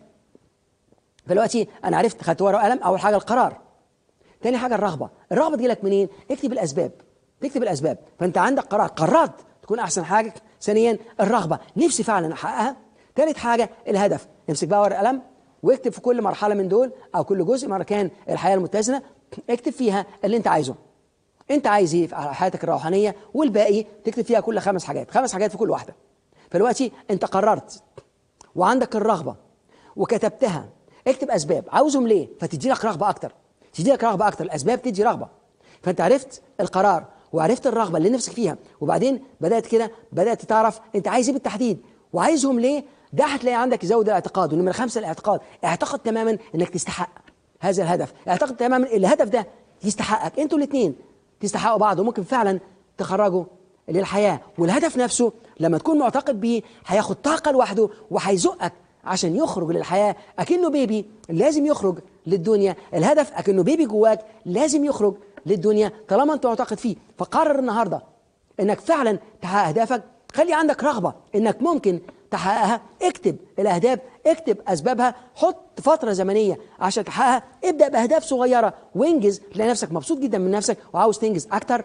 دلوقتي انا عرفت خدت ورقه وقلم اول حاجه القرار تاني حاجه الرغبه الرغبه تجي لك منين اكتب الاسباب تكتب الاسباب فانت عندك قرار قررت تكون احسن حاجه ثانيا الرغبه نفسي فعلا احققها ثالث حاجه الهدف امسك بقى ورقه قلم واكتب في كل مرحله من دول او كل جزء من اركان الحياه المتزنه اكتب فيها اللي انت عايزه انت عايز ايه في حياتك الروحانيه والباقي تكتب فيها كل خمس حاجات خمس حاجات في كل واحده فدلوقتي انت قررت وعندك الرغبه وكتبتها اكتب اسباب عاوزهم ليه فتدي لك رغبه اكتر تدي لك رغبه اكتر الاسباب تدي رغبه فانت عرفت القرار وعرفت الرغبه اللي نفسك فيها وبعدين بدات كده بدات تعرف انت عايز ايه بالتحديد وعايزهم ليه ده هتلاقي عندك زود الاعتقاد ونمرة خمسة الاعتقاد اعتقد تماما انك تستحق هذا الهدف اعتقد تماما الهدف ده يستحقك انتوا الاثنين تستحقوا بعض وممكن فعلا تخرجوا للحياة والهدف نفسه لما تكون معتقد بيه هياخد طاقة لوحده وهيزقك عشان يخرج للحياة أكنه بيبي لازم يخرج للدنيا الهدف أكنه بيبي جواك لازم يخرج للدنيا طالما أنت معتقد فيه فقرر النهاردة إنك فعلا تحقق أهدافك خلي عندك رغبة إنك ممكن تحققها اكتب الأهداف اكتب أسبابها حط فترة زمنية عشان تحققها ابدأ بأهداف صغيرة وانجز تلاقي نفسك مبسوط جدا من نفسك وعاوز تنجز أكتر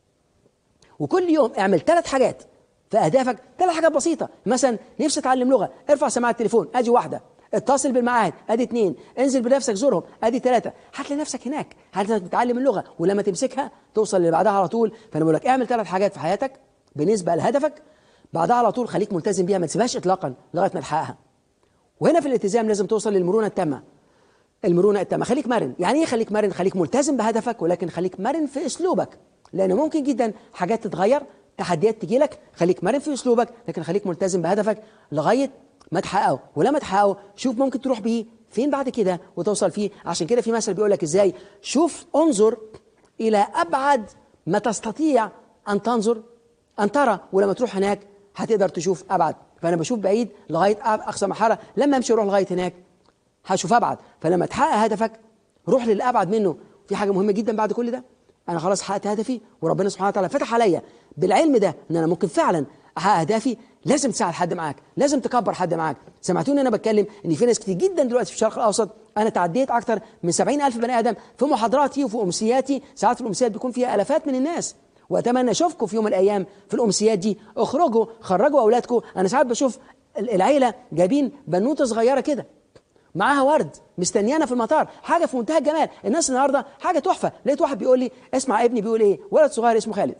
وكل يوم اعمل ثلاث حاجات في اهدافك ثلاث حاجات بسيطه مثلا نفسي اتعلم لغه ارفع سماعه التليفون ادي واحده اتصل بالمعاهد ادي اثنين انزل بنفسك زورهم ادي ثلاثه هتلاقي نفسك هناك هتلاقي تتعلم اللغه ولما تمسكها توصل اللي بعدها على طول فانا بقول لك اعمل ثلاث حاجات في حياتك بالنسبه لهدفك بعدها على طول خليك ملتزم بيها ما تسيبهاش اطلاقا لغايه ما تحققها وهنا في الالتزام لازم توصل للمرونه التامه المرونه التامه خليك مرن يعني ايه خليك مرن خليك ملتزم بهدفك ولكن خليك مرن في اسلوبك لان ممكن جدا حاجات تتغير تحديات تجي لك خليك مرن في اسلوبك لكن خليك ملتزم بهدفك لغايه ما تحققه ولما تحققه شوف ممكن تروح بيه فين بعد كده وتوصل فيه عشان كده في مثل بيقول لك ازاي شوف انظر الى ابعد ما تستطيع ان تنظر ان ترى ولما تروح هناك هتقدر تشوف ابعد فانا بشوف بعيد لغايه اقصى مرحله لما امشي اروح لغايه هناك هشوف ابعد فلما تحقق هدفك روح للابعد منه في حاجه مهمه جدا بعد كل ده انا خلاص حققت هدفي وربنا سبحانه وتعالى فتح عليا بالعلم ده ان انا ممكن فعلا احقق اهدافي لازم تساعد حد معاك لازم تكبر حد معاك سمعتوني انا بتكلم ان في ناس كتير جدا دلوقتي في الشرق الاوسط انا تعديت اكتر من 70 الف بني ادم في محاضراتي وفي امسياتي ساعات في الامسيات بيكون فيها الافات من الناس واتمنى اشوفكم في يوم من الايام في الامسيات دي اخرجوا خرجوا اولادكم انا ساعات بشوف العيله جايبين بنوته صغيره كده معاها ورد مستنيانا في المطار حاجه في منتهى الجمال الناس النهارده حاجه تحفه لقيت واحد بيقول لي اسمع ابني بيقول ايه ولد صغير اسمه خالد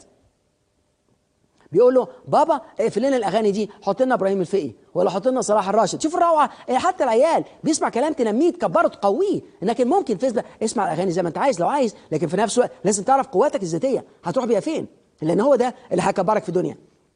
بيقول له بابا اقفل لنا الاغاني دي حط لنا ابراهيم الفقي ولا حط لنا صلاح الراشد شوف الروعه إيه حتى العيال بيسمع كلام تنميه تكبره تقويه لكن ممكن فيسبوك اسمع الاغاني زي ما انت عايز لو عايز لكن في نفس الوقت لازم تعرف قواتك الذاتيه هتروح بيها فين لان هو ده اللي هيكبرك في الدنيا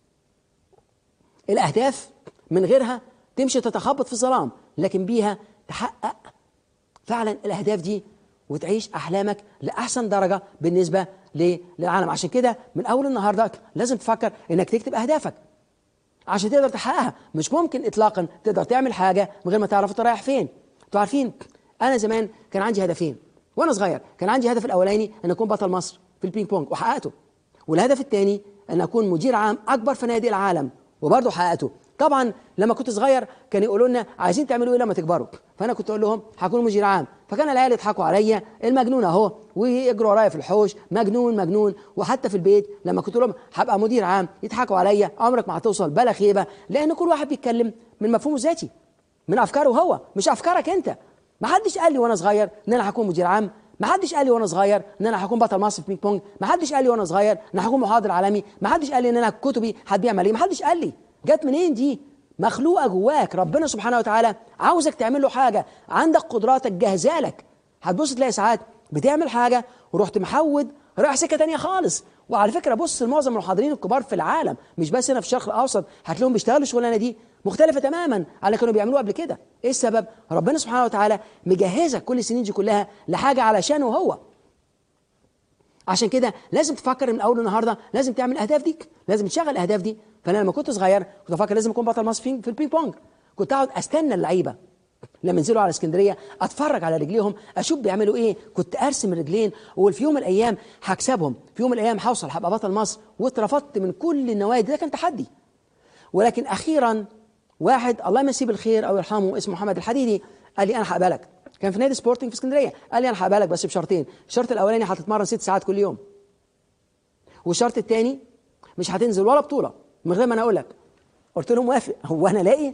الاهداف من غيرها تمشي تتخبط في الظلام لكن بيها تحقق فعلا الاهداف دي وتعيش احلامك لاحسن درجه بالنسبه للعالم عشان كده من اول النهارده لازم تفكر انك تكتب اهدافك عشان تقدر تحققها مش ممكن اطلاقا تقدر تعمل حاجه من غير ما تعرف انت رايح فين انتوا عارفين انا زمان كان عندي هدفين وانا صغير كان عندي هدف الاولاني ان اكون بطل مصر في البينج بونج وحققته والهدف الثاني ان اكون مدير عام اكبر فنادق العالم وبرضه حققته طبعا لما كنت صغير كان يقولوا لنا عايزين تعملوا ايه لما تكبروا فانا كنت اقول لهم هكون مدير عام فكان العيال يضحكوا عليا المجنون اهو ويجروا ورايا في الحوش مجنون مجنون وحتى في البيت لما كنت لهم هبقى مدير عام يضحكوا عليا عمرك ما هتوصل بلا خيبه لان كل واحد بيتكلم من مفهومه الذاتي من افكاره هو مش افكارك انت ما حدش قال لي وانا صغير ان انا هكون مدير عام ما حدش قال لي وانا صغير ان انا هكون بطل مصر في بينج بونج ما حدش قال لي وانا صغير ان انا هكون محاضر عالمي ما حدش قال لي ان انا كتبي هتبيع ملايين ما حدش قال لي جت منين دي مخلوقه جواك ربنا سبحانه وتعالى عاوزك تعمل له حاجه عندك قدراتك جاهزه لك هتبص تلاقي ساعات بتعمل حاجه ورحت محود رايح سكه تانية خالص وعلى فكره بص لمعظم المحاضرين الكبار في العالم مش بس هنا في الشرق الاوسط هتلاقيهم بيشتغلوا الشغلانه دي مختلفه تماما على اللي كانوا بيعملوها قبل كده ايه السبب ربنا سبحانه وتعالى مجهزك كل السنين دي كلها لحاجه علشانه هو عشان كده لازم تفكر من اول النهارده لازم تعمل الاهداف دي لازم تشغل الاهداف دي فانا لما كنت صغير كنت افكر لازم اكون بطل مصر في البينج بونج كنت اقعد استنى اللعيبه لما ينزلوا على اسكندريه اتفرج على رجليهم اشوف بيعملوا ايه كنت ارسم الرجلين وفي يوم من الايام هكسبهم في يوم من الايام هوصل هبقى بطل مصر واترفضت من كل النوادي ده كان تحدي ولكن اخيرا واحد الله يمسيه بالخير او يرحمه اسمه محمد الحديدي قال لي انا هقبلك كان في نادي سبورتنج في اسكندريه قال لي انا هقبلك بس بشرطين الشرط الاولاني هتتمرن ست ساعات كل يوم والشرط الثاني مش هتنزل ولا بطوله من غير ما انا اقول لك قلت له موافق هو انا لاقي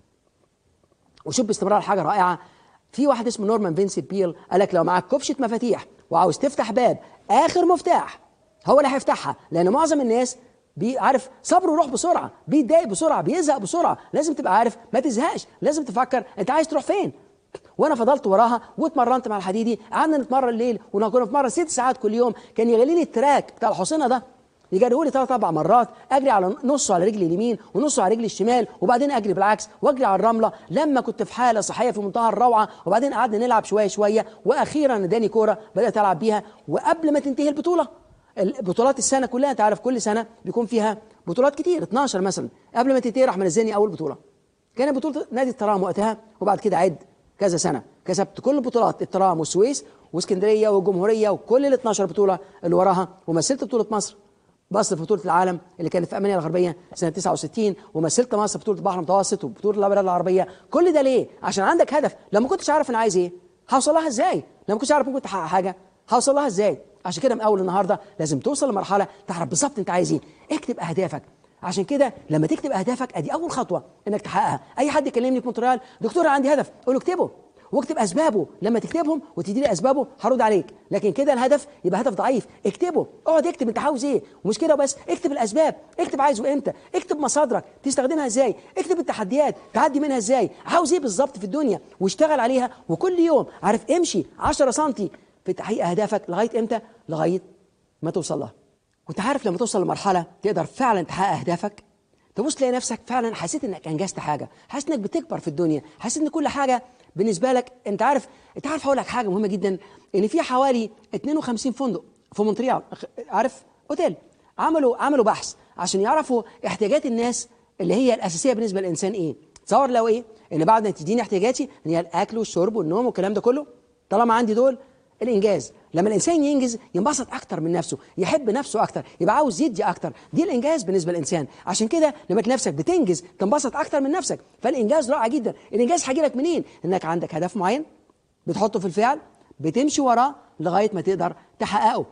وشوف باستمرار حاجه رائعه في واحد اسمه نورمان فينسنت بيل قال لك لو معاك كبشه مفاتيح وعاوز تفتح باب اخر مفتاح هو اللي هيفتحها لان معظم الناس عارف صبره يروح بسرعه بيتضايق بسرعه بيزهق بسرعه لازم تبقى عارف ما تزهقش لازم تفكر انت عايز تروح فين وانا فضلت وراها واتمرنت مع الحديدي قعدنا نتمرن الليل كنا نتمرن ست ساعات كل يوم كان يغلي لي التراك بتاع الحصينه ده يجريه لي ثلاث اربع مرات اجري على نصه على رجلي اليمين ونصه على رجلي الشمال وبعدين اجري بالعكس واجري على الرمله لما كنت في حاله صحيه في منتهى الروعه وبعدين قعدنا نلعب شويه شويه واخيرا اداني كوره بدات العب بيها وقبل ما تنتهي البطوله البطولات السنه كلها انت عارف كل سنه بيكون فيها بطولات كتير 12 مثلا قبل ما تنتهي راح منزلني اول بطوله كانت بطوله نادي الترام وقتها وبعد كده عد كذا سنه كسبت كل بطولات الترام والسويس واسكندريه والجمهوريه وكل ال 12 بطوله اللي وراها ومثلت بطوله مصر مصر في بطوله العالم اللي كانت في امريكا الغربيه سنه 69 ومثلت مصر في بطوله البحر المتوسط وبطوله الابرار العربيه كل ده ليه عشان عندك هدف لو ما كنتش عارف انا عايز ايه هوصل لها ازاي لو ما كنتش عارف ممكن تحقق حاجه هوصل لها ازاي عشان كده من اول النهارده لازم توصل لمرحله تعرف بالظبط انت عايز ايه اكتب اهدافك عشان كده لما تكتب اهدافك ادي اول خطوه انك تحققها اي حد يكلمني في مونتريال دكتور عندي هدف اقول له اكتبه واكتب اسبابه لما تكتبهم وتدي لي اسبابه هرد عليك لكن كده الهدف يبقى هدف ضعيف اكتبه اقعد اكتب انت عاوز ايه ومش كده بس اكتب الاسباب اكتب عايزه امتى اكتب مصادرك تستخدمها ازاي اكتب التحديات تعدي منها ازاي عاوز ايه بالظبط في الدنيا واشتغل عليها وكل يوم عارف امشي 10 سم في تحقيق اهدافك لغايه امتى لغايه ما توصل لها وانت عارف لما توصل لمرحله تقدر فعلا تحقق اهدافك تبص تلاقي نفسك فعلا حسيت انك انجزت حاجه حاسس انك بتكبر في الدنيا حاسس ان كل حاجه بالنسبه لك انت عارف انت عارف هقول لك حاجه مهمه جدا ان في حوالي 52 فندق في مونتريال عارف اوتيل عملوا عملوا بحث عشان يعرفوا احتياجات الناس اللي هي الاساسيه بالنسبه للانسان ايه تصور لو ايه ان بعد ما تديني احتياجاتي ان هي الاكل والشرب والنوم والكلام ده كله طالما عندي دول الانجاز لما الانسان ينجز ينبسط اكتر من نفسه يحب نفسه اكتر يبقى عاوز يدي اكتر دي الانجاز بالنسبه للانسان عشان كده لما تلاقي نفسك بتنجز تنبسط اكتر من نفسك فالانجاز رائع جدا الانجاز هيجي لك منين انك عندك هدف معين بتحطه في الفعل بتمشي وراه لغايه ما تقدر تحققه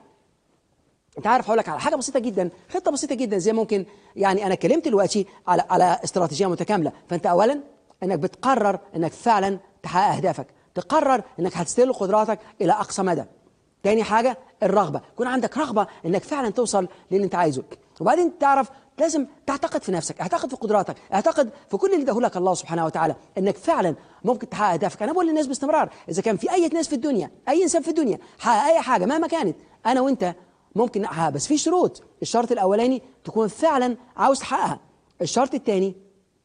انت عارف هقول لك على حاجه بسيطه جدا خطه بسيطه جدا زي ممكن يعني انا اتكلمت دلوقتي على على استراتيجيه متكامله فانت اولا انك بتقرر انك فعلا تحقق اهدافك تقرر انك هتستغل قدراتك الى اقصى مدى تاني حاجه الرغبه يكون عندك رغبه انك فعلا توصل للي انت عايزه وبعدين تعرف لازم تعتقد في نفسك اعتقد في قدراتك اعتقد في كل اللي اداه لك الله سبحانه وتعالى انك فعلا ممكن تحقق اهدافك انا بقول للناس باستمرار اذا كان في اي ناس في الدنيا اي انسان في الدنيا حقق اي حاجه مهما كانت انا وانت ممكن نحققها بس في شروط الشرط الاولاني تكون فعلا عاوز تحققها الشرط الثاني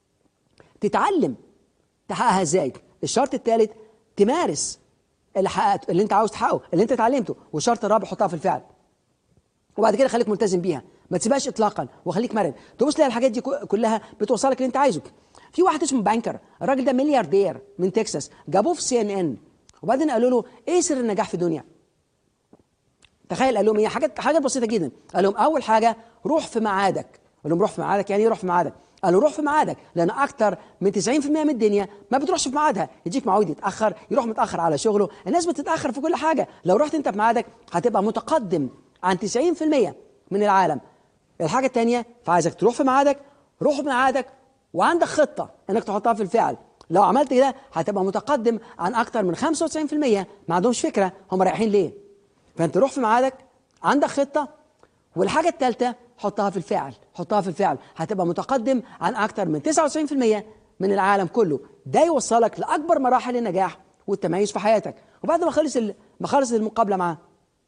تتعلم تحققها ازاي الشرط الثالث تمارس اللي حققته اللي انت عاوز تحققه اللي انت اتعلمته والشرط الرابع حطها في الفعل وبعد كده خليك ملتزم بيها ما تسيبهاش اطلاقا وخليك مرن تبص تلاقي الحاجات دي كلها بتوصلك اللي انت عايزه في واحد اسمه بانكر الراجل ده ملياردير من تكساس جابوه في سي ان ان وبعدين قالوا له ايه سر النجاح في الدنيا تخيل قال لهم ايه حاجات حاجات بسيطه جدا قال لهم اول حاجه روح في ميعادك قال لهم روح في ميعادك يعني ايه روح في ميعادك قالوا روح في ميعادك لان اكتر من 90% من الدنيا ما بتروحش في ميعادها يجيك معود يتاخر يروح متاخر على شغله الناس بتتاخر في كل حاجه لو رحت انت في ميعادك هتبقى متقدم عن 90% من العالم الحاجه الثانيه فعايزك تروح في ميعادك روح في ميعادك وعندك خطه انك تحطها في الفعل لو عملت كده هتبقى متقدم عن اكتر من 95% ما عندهمش فكره هم رايحين ليه فانت روح في ميعادك عندك خطه والحاجه الثالثه حطها في الفعل حطها في الفعل هتبقى متقدم عن اكتر من 99% من العالم كله ده يوصلك لاكبر مراحل النجاح والتميز في حياتك وبعد ما خلص ال... ما خلص المقابله معاه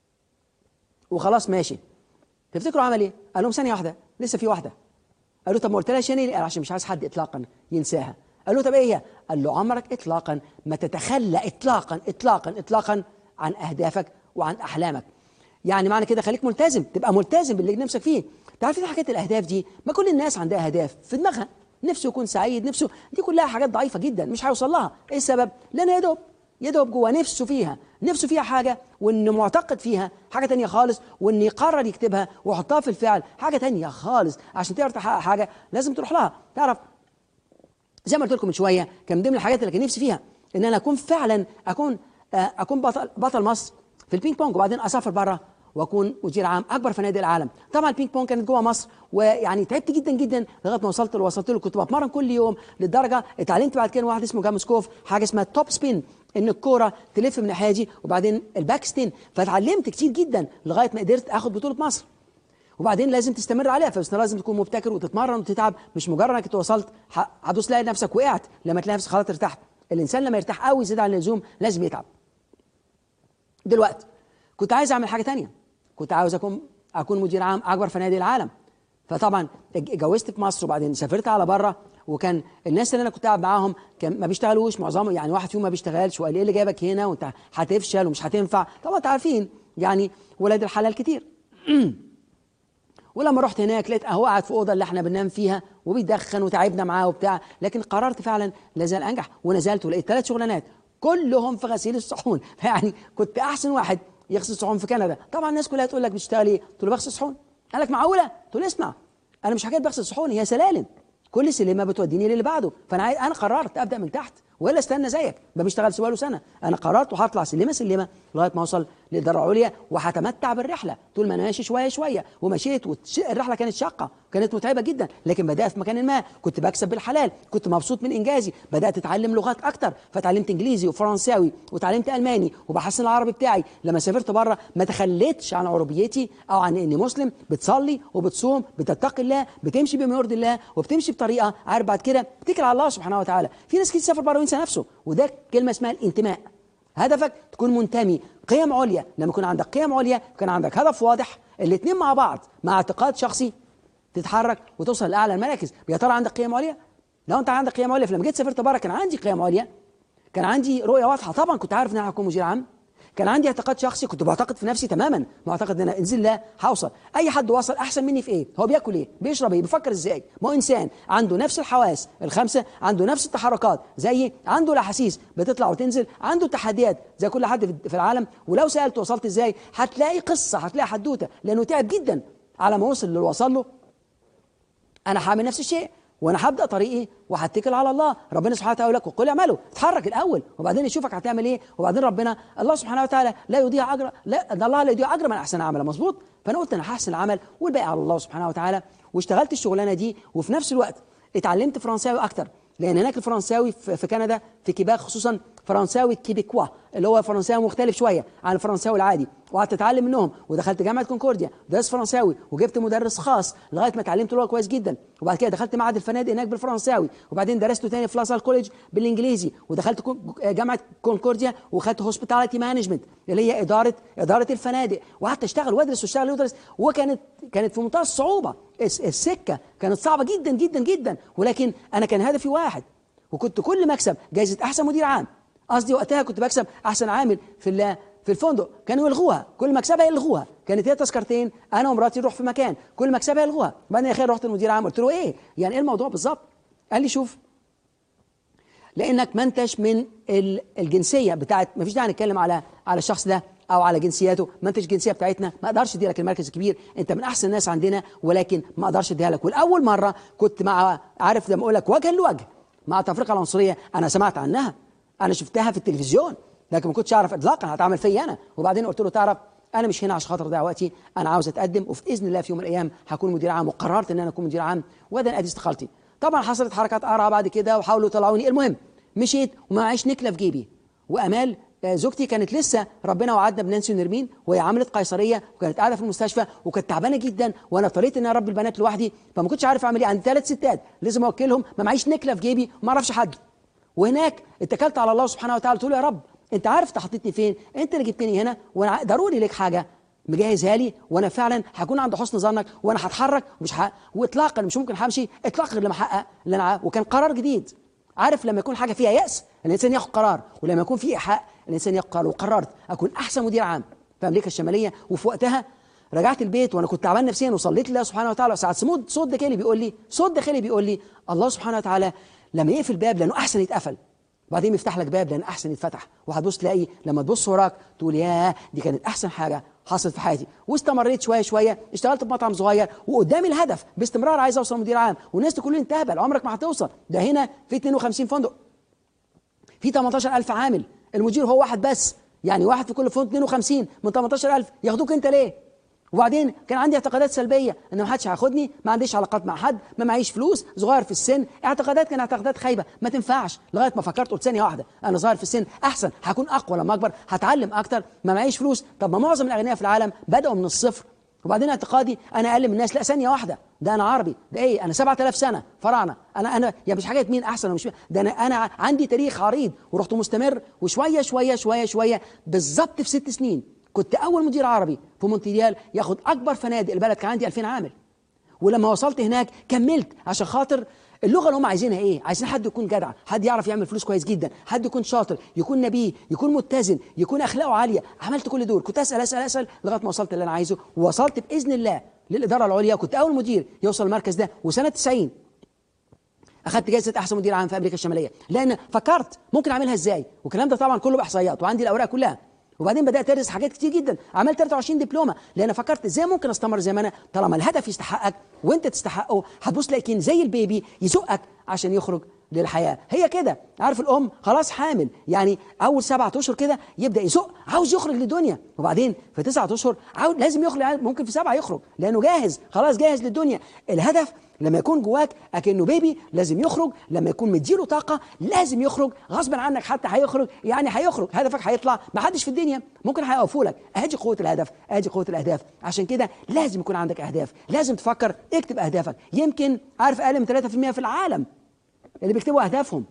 وخلاص ماشي تفتكروا عمل ايه قال لهم ثانيه واحده لسه في واحده قال له طب ما قلتلهاش يعني قال عشان مش عايز حد اطلاقا ينساها قال له طب ايه هي قال له عمرك اطلاقا ما تتخلى اطلاقا اطلاقا اطلاقا عن اهدافك وعن احلامك يعني معنى كده خليك ملتزم تبقى ملتزم باللي نفسك فيه تعرفين حكايه الاهداف دي ما كل الناس عندها اهداف في دماغها نفسه يكون سعيد نفسه دي كلها حاجات ضعيفه جدا مش هيوصل لها ايه السبب لان يا دوب يا دوب جوه نفسه فيها نفسه فيها حاجه وانه معتقد فيها حاجه تانية خالص وان يقرر يكتبها ويحطها في الفعل حاجه تانية خالص عشان تعرف تحقق حاجه لازم تروح لها تعرف زي ما قلت لكم من شويه كان من ضمن الحاجات اللي كان نفسي فيها ان انا اكون فعلا اكون آه، اكون بطل بطل مصر في البينج بونج وبعدين اسافر بره واكون مدير عام اكبر فنادق العالم طبعا البينج بونج كانت جوه مصر ويعني تعبت جدا جدا لغايه ما وصلت اللي وصلت له كنت بتمرن كل يوم للدرجه اتعلمت بعد كده واحد اسمه جامس كوف حاجه اسمها توب سبين ان الكوره تلف من ناحيه دي وبعدين الباك ستين فتعلمت كتير جدا لغايه ما قدرت اخد بطوله مصر وبعدين لازم تستمر عليها فبس لازم تكون مبتكر وتتمرن وتتعب مش مجرد انك وصلت ح- هتدوس تلاقي نفسك وقعت لما تلاقي نفسك خلاص ارتحت الانسان لما يرتاح قوي زياده عن اللزوم لازم يتعب دلوقتي كنت عايز اعمل حاجه تانية كنت عاوز اكون اكون مدير عام اكبر فنادق العالم فطبعا اتجوزت في مصر وبعدين سافرت على بره وكان الناس اللي انا كنت قاعد معاهم كان ما بيشتغلوش معظمهم يعني واحد فيهم ما بيشتغلش وقال لي ايه اللي جايبك هنا وانت هتفشل ومش هتنفع طبعا انتوا عارفين يعني ولاد الحلال كتير ولما رحت هناك لقيت اهو قاعد في اوضه اللي احنا بننام فيها وبيدخن وتعبنا معاه وبتاع لكن قررت فعلا لازال انجح ونزلت ولقيت ثلاث شغلانات كلهم في غسيل الصحون يعني كنت احسن واحد يغسل صحون في كندا طبعا الناس كلها تقول لك بتشتغل ايه قلت له بغسل صحون قال لك معقوله قلت له اسمع انا مش حكايه بغسل صحون هي سلالم كل سلمه بتوديني للي بعده فانا عايز انا قررت ابدا من تحت ولا استنى زيك ما بيشتغل سواله سنه انا قررت وهطلع سلمه سلمه لغايه ما اوصل للدرجه العليا وهتمتع بالرحله طول ما انا ماشي شويه شويه ومشيت والرحله كانت شاقه كانت متعبه جدا لكن بدات في مكان ما كنت بكسب بالحلال كنت مبسوط من انجازي بدات اتعلم لغات اكتر فتعلمت انجليزي وفرنساوي وتعلمت الماني وبحسن العربي بتاعي لما سافرت بره ما تخليتش عن عربيتي او عن اني مسلم بتصلي وبتصوم بتتقي الله بتمشي بما يرضي الله وبتمشي بطريقه عارف بعد كده بتكل على الله سبحانه وتعالى في ناس كتير تسافر بره وينسى نفسه وده كلمه اسمها الانتماء هدفك تكون منتمي قيم عليا لما يكون عندك قيم عليا يكون عندك هدف واضح الاثنين مع بعض مع اعتقاد شخصي تتحرك وتوصل لاعلى المراكز يا ترى عندك قيم عليا لو انت عندك قيم عليا فلما جيت سافرت بره كان عندي قيم عليا كان عندي رؤيه واضحه طبعا كنت عارف ان انا هكون مدير عام كان عندي اعتقاد شخصي كنت بعتقد في نفسي تماما معتقد ان انا باذن الله هوصل اي حد وصل احسن مني في ايه هو بياكل ايه بيشرب ايه بيفكر ازاي ما هو انسان عنده نفس الحواس الخمسه عنده نفس التحركات زي عنده الاحاسيس بتطلع وتنزل عنده تحديات زي كل حد في- في العالم ولو سالته وصلت ازاي هتلاقي قصه هتلاقي حدوته لانه تعب جدا على ما وصل اللي وصل له انا هعمل نفس الشيء وانا هبدا طريقي وهتكل على الله ربنا سبحانه وتعالى يقول لك وقل اعملوا اتحرك الاول وبعدين يشوفك هتعمل ايه وبعدين ربنا الله سبحانه وتعالى لا يضيع اجر لا ده الله لا يضيع اجر من احسن عملا مظبوط فانا قلت انا هحسن العمل والباقي على الله سبحانه وتعالى واشتغلت الشغلانه دي وفي نفس الوقت اتعلمت فرنساوي اكتر لان هناك الفرنساوي في في كندا في كيباك خصوصا فرنساوي كيبيكوا اللي هو فرنساوي مختلف شويه عن الفرنساوي العادي وقعدت اتعلم منهم ودخلت جامعه كونكورديا درست فرنساوي وجبت مدرس خاص لغايه ما اتعلمت لغه كويس جدا وبعد كده دخلت معهد الفنادق هناك بالفرنساوي وبعدين درسته تاني في لاسال كوليدج بالانجليزي ودخلت كون- جامعه كونكورديا وخدت هوسبيتاليتي مانجمنت اللي هي اداره اداره الفنادق وقعدت اشتغل وادرس واشتغل وادرس وكانت كانت في منتهى الصعوبه الس- السكه كانت صعبه جدا جدا جدا ولكن انا كان هدفي واحد وكنت كل ما اكسب جائزه احسن مدير عام قصدي وقتها كنت بكسب احسن عامل في ال- في الفندق كانوا يلغوها كل ما اكسبها يلغوها كانت هي تذكرتين انا ومراتي نروح في مكان كل ما اكسبها يلغوها بعدين يا اخي رحت المدير عام قلت له ايه يعني ايه الموضوع بالظبط قال لي شوف لانك ما انتش من ال- الجنسيه بتاعت ما فيش داعي نتكلم على على الشخص ده او على جنسياته ما انتش الجنسيه بتاعتنا ما اقدرش ادي لك المركز الكبير انت من احسن الناس عندنا ولكن ما اقدرش اديها لك والاول مره كنت مع عارف لما اقول لك وجها لوجه مع تفرقه العنصريه انا سمعت عنها انا شفتها في التلفزيون لكن ما كنتش اعرف اطلاقا هتعمل فيا انا وبعدين قلت له تعرف انا مش هنا عشان خاطر اضيع وقتي انا عاوز اتقدم وفي اذن الله في يوم من الايام هكون مدير عام وقررت ان انا اكون مدير عام وده ادي استقالتي طبعا حصلت حركات قرعه بعد كده وحاولوا يطلعوني المهم مشيت وما معيش نكله في جيبي وامال آه، زوجتي كانت لسه ربنا وعدنا بنانسي ونرمين وهي عملت قيصريه وكانت قاعده في المستشفى وكانت تعبانه جدا وانا اضطريت ان انا اربي البنات لوحدي فما كنتش عارف اعمل ايه عندي ثلاث ستات لازم اوكلهم ما معيش نكله في جيبي وما اعرفش حد وهناك اتكلت على الله سبحانه وتعالى قلت له يا رب انت عارف انت حطيتني فين انت اللي جبتني هنا وانا ضروري لك حاجه مجهزها لي وانا فعلا هكون عند حسن ظنك وانا هتحرك ومش ح... واطلاقا مش ممكن همشي اطلاقا غير لما احقق اللي انا ع- وكان قرار جديد عارف لما يكون حاجه فيها ياس الانسان ياخد قرار ولما يكون في ايحاء الانسان ياخد قرار وقررت اكون احسن مدير عام في امريكا الشماليه وفي وقتها رجعت البيت وانا كنت تعبان نفسيا وصليت لله سبحانه وتعالى ساعات صوت صوت داخلي بيقول لي صوت داخلي بيقول لي الله سبحانه وتعالى لما يقفل باب لانه احسن يتقفل وبعدين يفتح لك باب لان احسن يتفتح وهتبص تلاقي لما تبص وراك تقول ياه دي كانت احسن حاجه حصلت في حياتي واستمريت شويه شويه اشتغلت في مطعم صغير وقدامي الهدف باستمرار عايز اوصل مدير عام والناس تقول لي انت هبل عمرك ما هتوصل ده هنا في 52 فندق في 18000 عامل المدير هو واحد بس يعني واحد في كل فندق 52 من 18000 ياخدوك انت ليه وبعدين كان عندي اعتقادات سلبيه ان ما حدش هياخدني ما عنديش علاقات مع حد ما معيش فلوس صغير في السن اعتقادات كان اعتقادات خايبه ما تنفعش لغايه ما فكرت قلت ثانيه واحده انا صغير في السن احسن هكون اقوى لما اكبر هتعلم اكتر ما معيش فلوس طب ما معظم الاغنياء في العالم بداوا من الصفر وبعدين اعتقادي انا اقل من الناس لا ثانيه واحده ده انا عربي ده ايه انا 7000 سنه فراعنه انا انا يا مش حاجه مين احسن ومش مين. ده انا انا عندي تاريخ عريض ورحت مستمر وشويه شويه شويه شويه بالظبط في ست سنين كنت اول مدير عربي في مونتريال ياخد اكبر فنادق البلد كان عندي 2000 عامل ولما وصلت هناك كملت عشان خاطر اللغه اللي هم عايزينها ايه عايزين حد يكون جدع حد يعرف يعمل فلوس كويس جدا حد يكون شاطر يكون نبيه يكون متزن يكون اخلاقه عاليه عملت كل دول كنت اسال اسال اسال لغايه ما وصلت اللي انا عايزه ووصلت باذن الله للاداره العليا كنت اول مدير يوصل المركز ده وسنه 90 اخذت جائزه احسن مدير عام في امريكا الشماليه لان فكرت ممكن اعملها ازاي والكلام ده طبعا كله باحصائيات وعندي الاوراق كلها وبعدين بدات ادرس حاجات كتير جدا عملت 23 دبلومه لان فكرت ازاي ممكن استمر زي ما انا طالما الهدف يستحقك وانت تستحقه هتبص تلاقي زي البيبي يزقك عشان يخرج للحياه هي كده عارف الام خلاص حامل يعني اول سبعة اشهر كده يبدا يزق عاوز يخرج للدنيا وبعدين في تسعة اشهر عاوز لازم يخرج ممكن في سبعة يخرج لانه جاهز خلاص جاهز للدنيا الهدف لما يكون جواك اكنه بيبي لازم يخرج لما يكون مديله طاقه لازم يخرج غصبا عنك حتى هيخرج يعني هيخرج هدفك هيطلع ما حدش في الدنيا ممكن هيقفوا لك ادي قوه الهدف ادي قوه الاهداف عشان كده لازم يكون عندك اهداف لازم تفكر اكتب اهدافك يمكن عارف اقل من 3% في العالم اللي بيكتبوا اهدافهم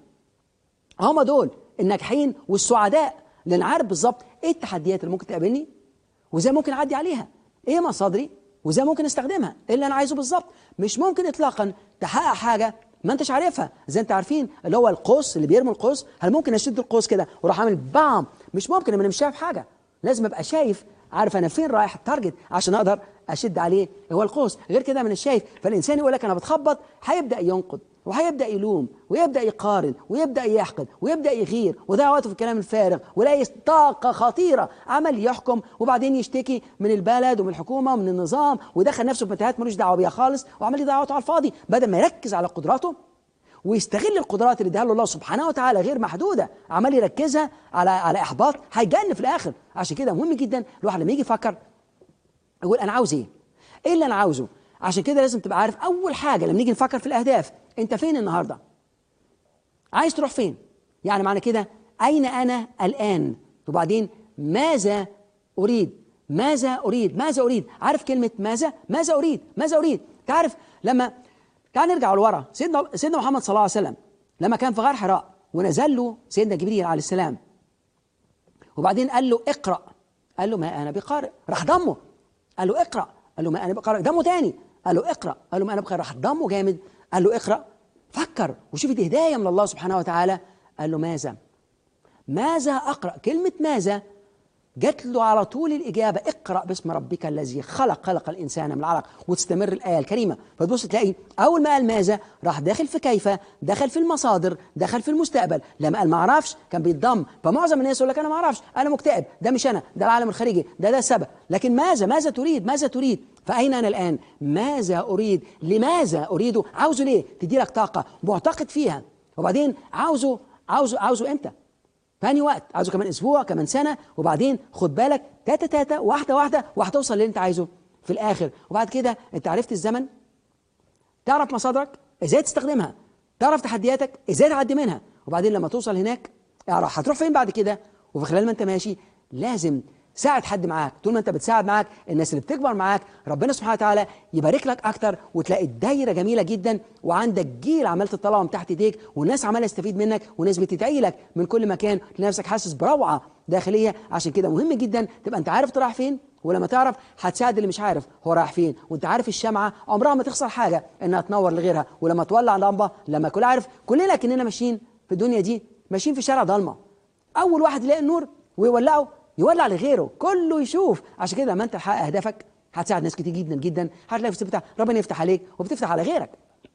هم دول الناجحين والسعداء لان عارف بالظبط ايه التحديات اللي ممكن تقابلني وازاي ممكن اعدي عليها ايه مصادري وازاي ممكن استخدمها ايه اللي انا عايزه بالظبط مش ممكن اطلاقا تحقق حاجه ما انتش عارفها زي انت عارفين اللي هو القوس اللي بيرمي القوس هل ممكن اشد القوس كده واروح اعمل بام مش ممكن انا مش شايف حاجه لازم ابقى شايف عارف انا فين رايح التارجت عشان اقدر اشد عليه هو القوس غير كده من الشايف فالانسان يقول لك انا بتخبط هيبدا ينقد وهيبدا يلوم ويبدا يقارن ويبدا يحقد ويبدا يغير وده وقته في الكلام الفارغ ولاقي طاقه خطيره عمل يحكم وبعدين يشتكي من البلد ومن الحكومه ومن النظام ودخل نفسه في متاهات ملوش دعوه بيها خالص وعمال يضيع وقته على الفاضي بدل ما يركز على قدراته ويستغل القدرات اللي اداها له الله سبحانه وتعالى غير محدوده عمال يركزها على على احباط هيجن في الاخر عشان كده مهم جدا الواحد لما يجي يفكر يقول انا عاوز ايه؟ ايه اللي انا عاوزه؟ عشان كده لازم تبقى عارف اول حاجه لما نيجي نفكر في الاهداف انت فين النهارده؟ عايز تروح فين؟ يعني معنى كده اين انا الان؟ وبعدين ماذا اريد؟ ماذا اريد؟ ماذا اريد؟ عارف كلمه ماذا؟ ماذا اريد؟ ماذا اريد؟ تعرف لما تعال نرجع لورا سيدنا سيدنا محمد صلى الله عليه وسلم لما كان في غار حراء ونزل له سيدنا جبريل عليه السلام وبعدين قال له اقرا قال له ما انا بقارئ راح ضمه قال له اقرا قال له ما انا بقرا دمه تاني قال له اقرا قال له ما انا بقرا راح ضمه جامد قال له اقرا فكر وشوف دي هدايه من الله سبحانه وتعالى قال له ماذا ماذا اقرا كلمه ماذا جات له على طول الإجابة اقرأ باسم ربك الذي خلق خلق الإنسان من العلق وتستمر الآية الكريمة فتبص تلاقي أول ما قال ماذا راح داخل في كيف دخل في المصادر دخل في المستقبل لما قال ما أعرفش كان بيتضم فمعظم الناس يقول لك أنا ما أعرفش أنا مكتئب ده مش أنا ده العالم الخارجي ده ده السبب لكن ماذا ماذا تريد ماذا تريد فأين أنا الآن ماذا أريد لماذا أريده عاوزه ليه تدي لك طاقة معتقد فيها وبعدين عاوزه عاوزه عاوزه امتى ثاني وقت عاوزه كمان اسبوع كمان سنه وبعدين خد بالك تاتا تاتا واحده واحده وهتوصل اللي انت عايزه في الاخر وبعد كده انت عرفت الزمن تعرف مصادرك ازاي تستخدمها تعرف تحدياتك ازاي تعدي منها وبعدين لما توصل هناك اعرف هتروح فين بعد كده وفي خلال ما انت ماشي لازم ساعد حد معاك طول ما انت بتساعد معاك الناس اللي بتكبر معاك ربنا سبحانه وتعالى يبارك لك اكتر وتلاقي الدايره جميله جدا وعندك جيل عمال تطلعه من تحت ايديك والناس عماله تستفيد منك وناس بتدعي لك من كل مكان تلاقي نفسك حاسس بروعه داخليه عشان كده مهم جدا تبقى انت عارف رايح فين ولما تعرف هتساعد اللي مش عارف هو رايح فين وانت عارف الشمعه عمرها ما تخسر حاجه انها تنور لغيرها ولما تولع لمبه لما كل عارف كلنا كاننا ماشيين في الدنيا دي ماشيين في شارع ضلمه اول واحد يلاقي النور ويولعه يولع لغيره كله يشوف عشان كده لما انت تحقق اهدافك هتساعد ناس كتير جدا جدا هتلاقي في بتاع ربنا يفتح عليك وبتفتح على غيرك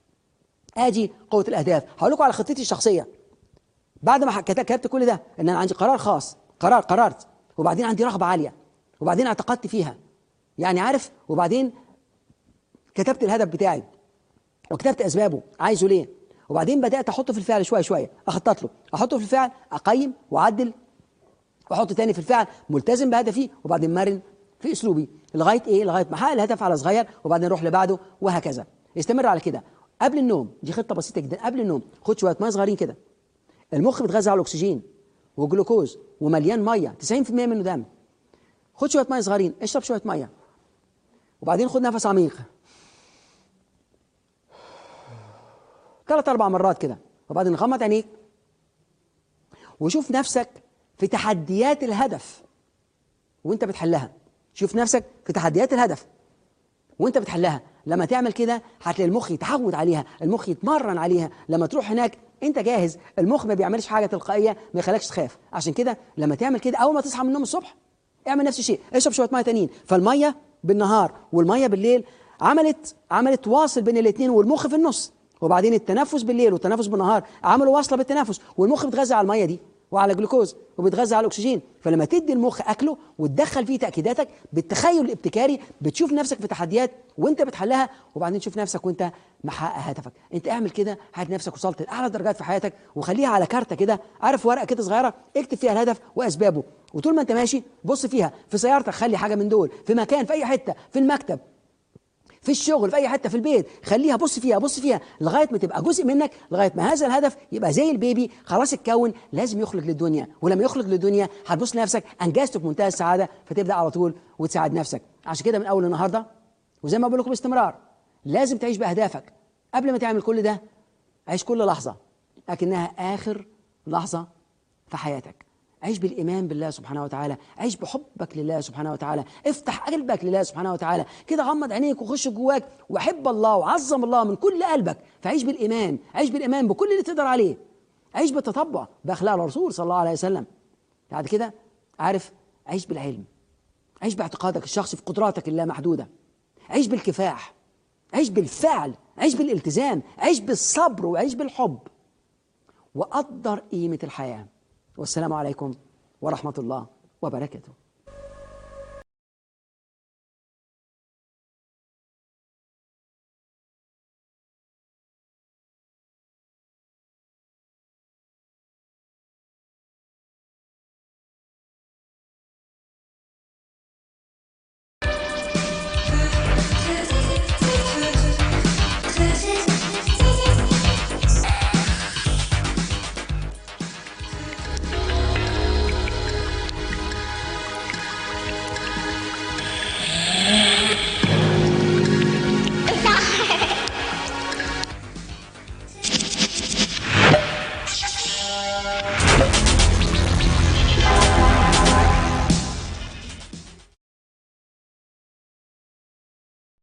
ادي قوه الاهداف هقول لكم على خطتي الشخصيه بعد ما كتبت كل ده ان انا عندي قرار خاص قرار قررت وبعدين عندي رغبه عاليه وبعدين اعتقدت فيها يعني عارف وبعدين كتبت الهدف بتاعي وكتبت اسبابه عايزه ليه وبعدين بدات احطه في الفعل شويه شويه اخطط له احطه في الفعل اقيم واعدل واحط تاني في الفعل ملتزم بهدفي وبعدين مرن في اسلوبي لغايه ايه لغايه ما احقق الهدف على صغير وبعدين اروح لبعده وهكذا استمر على كده قبل النوم دي خطه بسيطه جدا قبل النوم خد شويه ميه صغيرين كده المخ بيتغذى على الاكسجين والجلوكوز ومليان ميه 90% منه دم خد شويه ميه صغيرين اشرب شويه ميه وبعدين خد نفس عميق ثلاث اربع مرات كده وبعدين غمض عينيك وشوف نفسك في تحديات الهدف وانت بتحلها شوف نفسك في تحديات الهدف وانت بتحلها لما تعمل كده هتلاقي المخ يتعود عليها المخ يتمرن عليها لما تروح هناك انت جاهز المخ ما بيعملش حاجه تلقائيه ما يخليكش تخاف عشان كده لما تعمل كده اول ما تصحى من النوم الصبح اعمل نفس الشيء اشرب شويه ميه تانيين فالميه بالنهار والميه بالليل عملت عملت واصل بين الاثنين والمخ في النص وبعدين التنفس بالليل والتنفس بالنهار عملوا واصله بالتنفس والمخ بيتغذى على الميه دي وعلى جلوكوز وبيتغذى على الاكسجين فلما تدي المخ اكله وتدخل فيه تاكيداتك بالتخيل الابتكاري بتشوف نفسك في تحديات وانت بتحلها وبعدين تشوف نفسك وانت محقق هدفك انت اعمل كده هتلاقي نفسك وصلت لاعلى درجات في حياتك وخليها على كارته كده عارف ورقه كده صغيره اكتب فيها الهدف واسبابه وطول ما انت ماشي بص فيها في سيارتك خلي حاجه من دول في مكان في اي حته في المكتب في الشغل في اي حته في البيت خليها بص فيها بص فيها لغايه ما تبقى جزء منك لغايه ما هذا الهدف يبقى زي البيبي خلاص اتكون لازم يخرج للدنيا ولما يخرج للدنيا هتبص لنفسك انجزت في منتهى السعاده فتبدا على طول وتساعد نفسك عشان كده من اول النهارده وزي ما بقول لكم باستمرار لازم تعيش باهدافك قبل ما تعمل كل ده عيش كل لحظه لكنها اخر لحظه في حياتك عيش بالإيمان بالله سبحانه وتعالى عيش بحبك لله سبحانه وتعالى افتح قلبك لله سبحانه وتعالى كده غمض عينيك وخش جواك وحب الله وعظم الله من كل قلبك فعيش بالإيمان عيش بالإيمان بكل اللي تقدر عليه عيش بالتطبع بأخلاق الرسول صلى الله عليه وسلم بعد كده عارف عيش بالعلم عيش باعتقادك الشخصي في قدراتك اللامحدودة عيش بالكفاح عيش بالفعل عيش بالالتزام عيش بالصبر وعيش بالحب وقدر قيمة الحياة والسلام عليكم ورحمة الله وبركاته